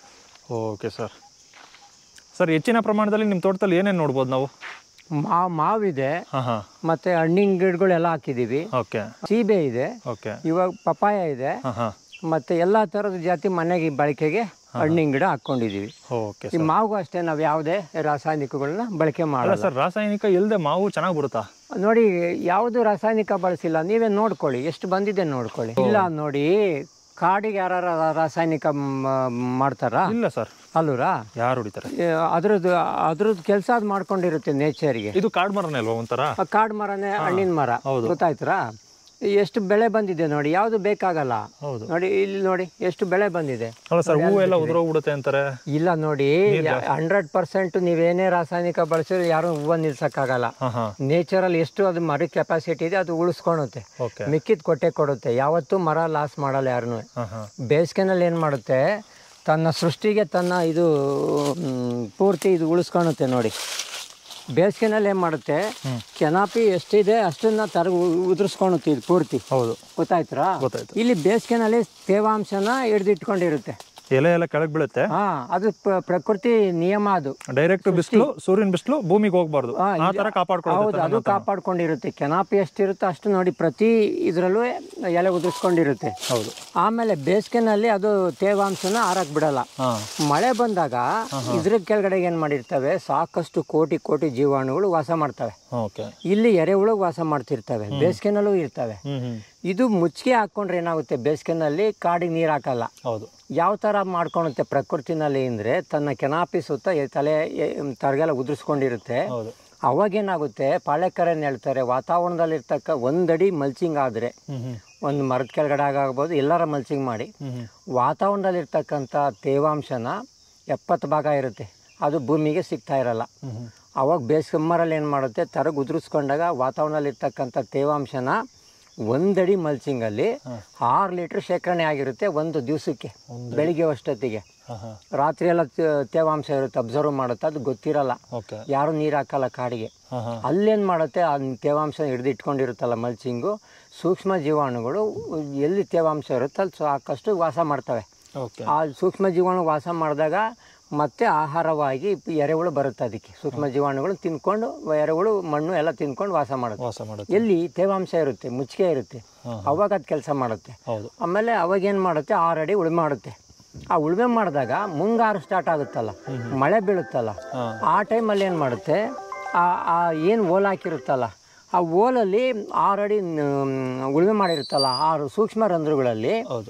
okay sir sir ಹೆಚ್ಚಿನ ಪ್ರಮಾಣದಲ್ಲಿ ನಿಮ್ಮ ತೋಟದಲ್ಲಿ ಏನೇನು ನೋಡ್ಬೋದು ನಾವು ಮಾ ಮಾವಿದೆ ಹಾ ಹಾ ಮತ್ತೆ ಹಣ್ಣಿನ ಗಿಡಗಳೆಲ್ಲ ಹಾಕಿದ್ದೀವಿ ಓಕೆ ಸೀಬೆ ಇದೆ ಓಕೆ ಇವಾಗ ಪಪಾಯ ಇದೆ ಹಾ ಹಾ ಮತ್ತೆ ಎಲ್ಲ ಥರದ ಜಾತಿ ಮನೆಗೆ ಬಳಕೆಗೆ ಹಣ್ಣಿನ ಗಿಡ ಹಾಕ್ಕೊಂಡಿದ್ದೀವಿ ಓಕೆ ಈ ಮಾವಿಗೂ ಅಷ್ಟೇ ನಾವು ಯಾವುದೇ ರಾಸಾಯನಿಕಗಳನ್ನ ಬಳಕೆ ಅಲ್ಲ ಮಾಡಲ್ಲ ಸರ್ ರಾಸಾಯನಿಕ ಇಲ್ಲದೆ ಮಾವು ಚೆನ್ನಾಗಿ ಬರುತ್ತಾ ನೋಡಿ ಯಾವುದು ರಾಸಾಯನಿಕ ಬಳಸಿಲ್ಲ ನೀವೇ ನೋಡ್ಕೊಳ್ಳಿ ಎಷ್ಟು ಬಂದಿದೆ ನೋಡ್ಕೊಳ್ಳಿ ಇಲ್ಲ ನೋಡಿ ಕಾಡಿಗೆ ಯಾರ ರಾಸಾಯನಿಕ ಮ- ಮಾಡ್ತಾರಾ ಇಲ್ಲ ಸರ್ ಅಲ್ಲೂರಾ ಯಾರು ಹೊಡಿತಾರೆ ಏ, ಅದ್ರದ್ದು ಅದ್ರದ್ದು ಕೆಲಸ ಅದು ಮಾಡ್ಕೊಂಡಿರುತ್ತೆ ನೇಚರ್ಗೆ ಇದು ಕಾಡು ಮರನೇ ಅಲ್ವಾ ಒಂಥರ ಕಾಡು ಮರನೇ ಹಣ್ಣಿನ ಮರ ಗೊತ್ತಾಯ್ತರಾ ಎಷ್ಟು ಬೆಳೆ ಬಂದಿದೆ ನೋಡಿ ಯಾವುದು ಬೇಕಾಗಲ್ಲ ಹೌದು ನೋಡಿ ಇಲ್ಲಿ ನೋಡಿ ಎಷ್ಟು ಬೆಳೆ ಬಂದಿದೆ ಅಲ್ಲ ಸರ್ ಹೂವು ಎಲ್ಲ ಉದುರೋಗ್ಬಿಡುತ್ತೆ ಅಂತಾರೆ ಇಲ್ಲ ನೋಡಿ ಹಂಡ್ರೆಡ್ ಪರ್ಸೆಂಟ್ ನೀವೇನೇ ರಾಸಾಯನಿಕ ಬಳಸಿದ್ರೆ ಯಾರು ಹೂವು ನಿಲ್ಸಕ್ಕಾಗಲ್ಲ ಹಾ ಹಾ ನೇಚರಲ್ಲಿ ಎಷ್ಟು ಅದು ಮರ ಕೆಪಾಸಿಟಿ ಇದೆ ಅದು ಉಳಿಸ್ಕೊಳುತ್ತೆ ಓಕೆ ಮಿಕ್ಕಿದ ಕೊಟ್ಟೆ ಕೊಡುತ್ತೆ ಯಾವತ್ತೂ ಮರ ಲಾಸ್ ಮಾಡಲ್ಲ ಯಾರನ್ನೂ ಹಾ ಹಾ ಬೇಸಿಗೆನಲ್ಲಿ ಏನು ಮಾಡುತ್ತೆ ತನ್ನ ಸೃಷ್ಟಿಗೆ ತನ್ನ ಇದು ಮ್, ಪೂರ್ತಿ ಇದು ಉಳಿಸ್ಕೊಳುತ್ತೆ ನೋಡಿ ಬೇಸಿಗೆನಲ್ಲಿ ಏನು ಮಾಡುತ್ತೆ ಕೆನಾಪಿ ಎಷ್ಟಿದೆ ಅಷ್ಟನ್ನ ತರ ಉದುರಿಸ್ಕೊಳುತ್ತೆ ಇದು ಪೂರ್ತಿ ಹೌದು ಗೊತ್ತಾಯ್ತಾ ಗೊತ್ತಾಯ್ತು ಇಲ್ಲಿ ಬೇಸಿಗೆನಲ್ಲಿ ತೇವಾಂಶನ ಹಿಡಿದಿಟ್ಕೊಂಡಿರುತ್ತೆ ಎಲೆ ಎಲ್ಲ ಕೆಳಗೆ ಬೀಳುತ್ತೆ ಹಾ ಅದು ಪ್ರ- ಪ್ರಕೃತಿ ನಿಯಮ ಅದು ಡೈರೆಕ್ಟ್ ಬಿಸಿಲು ಸೂರ್ಯನ ಬಿಸಿಲು ಭೂಮಿಗೆ ಹೋಗ್ಬಾರ್ದು ಹಾ, ಆ ತರ ಕಾಪಾಡ್ಕೊಳ್ಳುತ್ತೆ ಹೌದು ಅದು ಕಾಪಾಡ್ಕೊಂಡಿರುತ್ತೆ ಕೆನಾಪಿ ಎಷ್ಟಿರುತ್ತೋ ಅಷ್ಟು ನೋಡಿ ಪ್ರತಿ ಇದರಲ್ಲೂ ಎಲೆ ಉದುರಿಸ್ಕೊಂಡಿರುತ್ತೆ ಹೌದು ಆಮೇಲೆ ಬೇಸಿಗೆನಲ್ಲಿ ಅದು ತೇವಾಂಶನ ಆರಕ್ ಬಿಡಲ್ಲ ಹಾ ಮಳೆ ಬಂದಾಗ ಇದ್ರ ಕೆಳಗಡೆ ಏನು ಮಾಡಿರ್ತವೆ ಸಾಕಷ್ಟು ಕೋಟಿ ಕೋಟಿ ಜೀವಾಣುಗಳು ವಾಸ ಮಾಡ್ತವೆ ಓಕೆ ಇಲ್ಲಿ ಎರೆಹುಳು ವಾಸ ಮಾಡ್ತಿರ್ತವೆ ಬೇಸಿಗೆನಲ್ಲೂ ಇರ್ತವೆ ಹ್ಮ್ ಹ್ಮ್ ಇದು ಮುಚ್ಚಿಗೆ ಹಾಕ್ಕೊಂಡ್ರೆ ಏನಾಗುತ್ತೆ ಬೇಸಿಗೆನಲ್ಲಿ ಕಾಡಿಗೆ ನೀರು ಹಾಕಲ್ಲ ಹೌದು ಯಾವ ಥರ ಮಾಡ್ಕೊಳುತ್ತೆ ಪ್ರಕೃತಿನಲ್ಲಿ ಅಂದರೆ ತನ್ನ ಕೆನಾಪಿ ಸುತ್ತ ಎ- ತಲೆ ಎ- ತರಗೆಲ್ಲ ಉದುರಿಸ್ಕೊಂಡಿರುತ್ತೆ ಹೌದು ಅವಾಗೇನಾಗುತ್ತೆ ಪಾಳೆಕರನ್ನು ಹೇಳ್ತಾರೆ ವಾತಾವರಣದಲ್ಲಿರ್ತಕ್ಕ ಒಂದಡಿ ಮಲ್ಚಿಂಗ್ ಆದರೆ ಹ್ಮ್ ಹ್ಮ್ ಒಂದು ಮರದ ಕೆಳಗಡೆ ಆಗ್ಬೋದು ಎಲ್ಲರ ಮಲ್ಚಿಂಗ್ ಮಾಡಿ ಹ್ಮ್ ಹ್ಮ್ ವಾತಾವರಣದಲ್ಲಿರ್ತಕ್ಕಂಥ ತೇವಾಂಶನ ಎಪ್ಪತ್ತು ಭಾಗ ಇರುತ್ತೆ ಅದು ಭೂಮಿಗೆ ಸಿಗ್ತಾ ಇರಲ್ಲ ಹ್ಮ್ ಹ್ಮ್ ಅವಾಗ ಬೇಸಿಗೆಮ್ಮರಲ್ಲಿ ಏನು ಮಾಡುತ್ತೆ ತರಗ ಉದುರಿಸ್ಕೊಂಡಾಗ ವಾತಾವರಣದಲ್ಲಿರ್ತಕ್ಕಂಥ ತೇವಾಂಶನ ಒಂದಡಿ ಮಲ್ಚಿಂಗಲ್ಲಿ ಆರು ಲೀಟ್ರ್ ಶೇಖರಣೆ ಆಗಿರುತ್ತೆ ಒಂದು ದಿವಸಕ್ಕೆ ಬೆಳಿಗ್ಗೆ ಅಷ್ಟೊತ್ತಿಗೆ ಹಾ ಹಾ ರಾತ್ರಿ ಎಲ್ಲ ತೇ- ತೇವಾಂಶ ಇರುತ್ತೆ ಅಬ್ಸರ್ವ್ ಮಾಡುತ್ತೆ ಅದು ಗೊತ್ತಿರಲ್ಲ ಓಕೆ ಯಾರು ನೀರು ಹಾಕಲ್ಲ ಕಾಡಿಗೆ ಹಾ ಹಾ ಅಲ್ಲೇನು ಮಾಡುತ್ತೆ ಆ ತೇವಾಂಶ ಹಿಡಿದಿಟ್ಕೊಂಡಿರುತ್ತಲ್ಲ ಮಲ್ಚಿಂಗು ಸೂಕ್ಷ್ಮ ಜೀವಾಣುಗಳು ಎಲ್ಲಿ ತೇವಾಂಶ ಇರುತ್ತೆ ಅಲ್ಲಿ ಸಾಕಷ್ಟು ವಾಸ ಮಾಡ್ತವೆ ಓಕೆ ಆ ಸೂಕ್ಷ್ಮ ಜೀವಾಣು ವಾಸ ಮಾಡಿದಾಗ ಮತ್ತೆ ಆಹಾರವಾಗಿ ಎರೆಹುಳು ಬರುತ್ತೆ ಅದಕ್ಕೆ ಸೂಕ್ಷ್ಮ ಜೀವಾಣುಗಳು ತಿನ್ಕೊಂಡು ಎರೆಹುಳು ಮಣ್ಣು ಎಲ್ಲ ತಿನ್ಕೊಂಡು ವಾಸ ಮಾಡುತ್ತೆ ವಾಸ ಮಾಡುತ್ತೆ ಎಲ್ಲಿ ತೇವಾಂಶ ಇರುತ್ತೆ ಮುಚ್ಚಿಗೆ ಇರುತ್ತೆ ಹಾ. ಅವಾಗ ಅದು ಕೆಲಸ ಮಾಡುತ್ತೆ ಹೌದು ಆಮೇಲೆ ಅವಾಗ ಏನು ಮಾಡುತ್ತೆ ಆರು ಅಡಿ ಉಳುಮೆ ಮಾಡುತ್ತೆ ಆ ಉಳುಮೆ ಮಾಡಿದಾಗ ಮುಂಗಾರು ಸ್ಟಾರ್ಟ್ ಆಗುತ್ತಲ್ಲ ಮಳೆ ಬೀಳುತ್ತಲ್ಲ ಹಾ. ಆ ಟೈಮಲ್ಲಿ ಏನು ಮಾಡುತ್ತೆ ಆ ಆ ಏನು ಓಲ್ ಹಾಕಿರುತ್ತಲ್ಲ ಆ ಓಲಲ್ಲಿ ಆರು ಅಡಿ ನ- ಉಳುಮೆ ಮಾಡಿರುತ್ತಲ್ಲ ಆರು ಸೂಕ್ಷ್ಮ ರಂಧ್ರಗಳಲ್ಲಿ ಹೌದು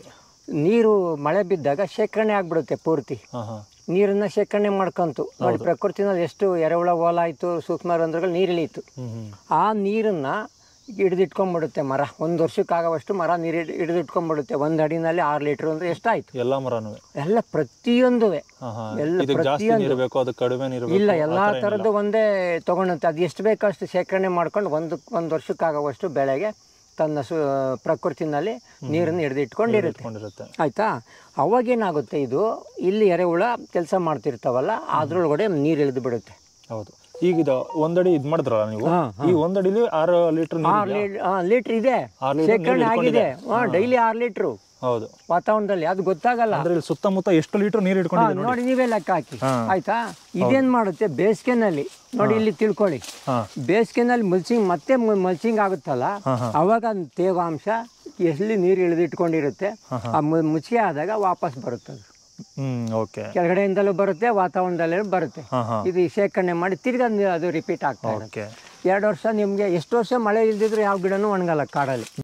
ನೀರು ಮಳೆ ಬಿದ್ದಾಗ ಶೇಖರಣೆ ಆಗ್ಬಿಡುತ್ತೆ ಪೂರ್ತಿ ಹಾಂ ಹಾಂ ನೀರನ್ನ ಶೇಖರಣೆ ಮಾಡ್ಕೊಂತು ನೋಡಿ ಪ್ರಕೃತಿನಲ್ಲಿ ಎಷ್ಟು ಎರೆಹುಳ ಓಲ ಆಯಿತು ಸೂಕ್ಷ್ಮ ರಂಧ್ರಗಳು ನೀರು ಇಳೀತು ಹ್ಞೂ ಹ್ಞೂ ಆ ನೀರನ್ನ ಹಿಡಿದಿಟ್ಕೊಂಡ್ಬಿಡುತ್ತೆ ಮರ ಒಂದು ವರ್ಷಕ್ಕಾಗವಷ್ಟು ಮರ ನೀರು ಹಿಡಿದಿಟ್ಕೊಂಡ್ಬಿಡುತ್ತೆ ಒಂದು ಅಡಿನಲ್ಲಿ ಆರು ಲೀಟ್ರ್ ಅಂದರೆ ಎಷ್ಟಾಯ್ತು ಎಲ್ಲ ಮರನೂ ಎಲ್ಲ ಪ್ರತಿಯೊಂದು ಹಾಂ ಹಾಂ ಎಲ್ಲ ಇದಕ್ಕೆ ಜಾಸ್ತಿ ನೀರು ಬೇಕು ಅದಕ್ಕೆ ಕಡಿಮೆ ನೀರು ಇಲ್ಲ ಬೇಕು ಎಲ್ಲ ಥರದ್ದು ಒಂದೇ ತಗೊಳುತ್ತೆ ಅದು ಎಷ್ಟು ಬೇಕೋ ಅಷ್ಟು ಶೇಖರಣೆ ಮಾಡ್ಕೊಂಡು ಒಂದು ಒಂದು ವರ್ಷಕ್ಕಾಗುವಷ್ಟು ಬೆಳೆಗೆ ತನ್ನ ಸು ಪ್ರಕೃತಿನಲ್ಲಿ ನೀರನ್ನು ಹಿಡಿದಿಟ್ಕೊಂಡಿರುತ್ತೆ ಇಟ್ಕೊಂಡಿರುತ್ತೆ ಆಯಿತಾ ಅವಾಗೇನಾಗುತ್ತೆ ಇದು ಇಲ್ಲಿ ಎರೆಹುಳ ಕೆಲಸ ಮಾಡ್ತಿರ್ತಾವಲ್ಲ ಅದ್ರೊಳಗಡೆ ನೀರು ಇಳಿದು ಬಿಡುತ್ತೆ ಹೌದು ಈಗ ಇದು ಒಂದಡಿ ಇದು ಮಾಡಿದ್ರಲ್ಲ ನೀವು ಹಾ, ಈ ಒಂದಡಿಲಿ ಆರು ಲೀಟರ್ ನೀರು ಆರು ಲೀಟ್ ಲೀಟ್ರ್ ಇದೆ ಆರು ಲೀಟರ್ ಶೇಖರಣೆ ಆಗಿದೆ ಹಾಂ ಡೈಲಿ ಆರು ಲೀಟ್ರು ಹೌದು ವಾತಾವರಣದಲ್ಲಿ ಅದು ಗೊತ್ತಾಗಲ್ಲ ಅಂದ್ರೆ ಇಲ್ಲಿ ಸುತ್ತಮುತ್ತ ಎಷ್ಟು ಲೀಟರ್ ನೀರು ಹಾ, ಇಟ್ಕೊಂಡಿದೆ ನೋಡಿ ನೀವೇ ಲೆಕ್ಕ ಹಾಕಿ ಹಾ. ಆಯ್ತಾ ಇದೇನ್ ಮಾಡುತ್ತೆ ಬೇಸಿಗೆನಲ್ಲಿ ನೋಡಿ ಇಲ್ಲಿ ತಿಳ್ಕೊಳ್ಳಿ ಹಾಂ ಬೇಸಿಗೆನಲ್ಲಿ ಮಲ್ಚಿಂಗ್ ಮತ್ತೆ ಮಲ್ಚಿಂಗ್ ಆಗುತ್ತಲ್ಲ ಹಾ, ಹಾ. ಅವಾಗ ಅದ್ ತೇವಾಂಶ ಎಲ್ಲಿ ನೀರು ಇಳಿದಿಟ್ಕೊಂಡಿರುತ್ತೆ ಆ ಮು- ಮುಚ್ಚಿಗೆ ಆದಾಗ ವಾಪಸ್ ಬರುತ್ತೆ ಅದು ಹ್ಮ್ ಓಕೆ ಕೆಳಗಡೆಯಿಂದಲೂ ಬರುತ್ತೆ ವಾತಾವರಣದಲ್ಲೂ ಬರುತ್ತೆ ಹಾಂ ಹಾಂ ಇದು ಶೇಖರಣೆ ಮಾಡಿ ತಿರ್ಗಾ ನೀ- ಅದು ರಿಪೀಟ್ ಆಗ್ತಾ ಇರುತ್ತೆ ಓಕೆ ಎರಡು ವರ್ಷ ನಿಮಗೆ ಎಷ್ಟು ವರ್ಷ ಮಳೆ ಇಲ್ದಿದ್ರು ಯಾವ ಗಿಡನೂ ಒಣಗಲ್ಲ ಕಾಡಲ್ಲಿ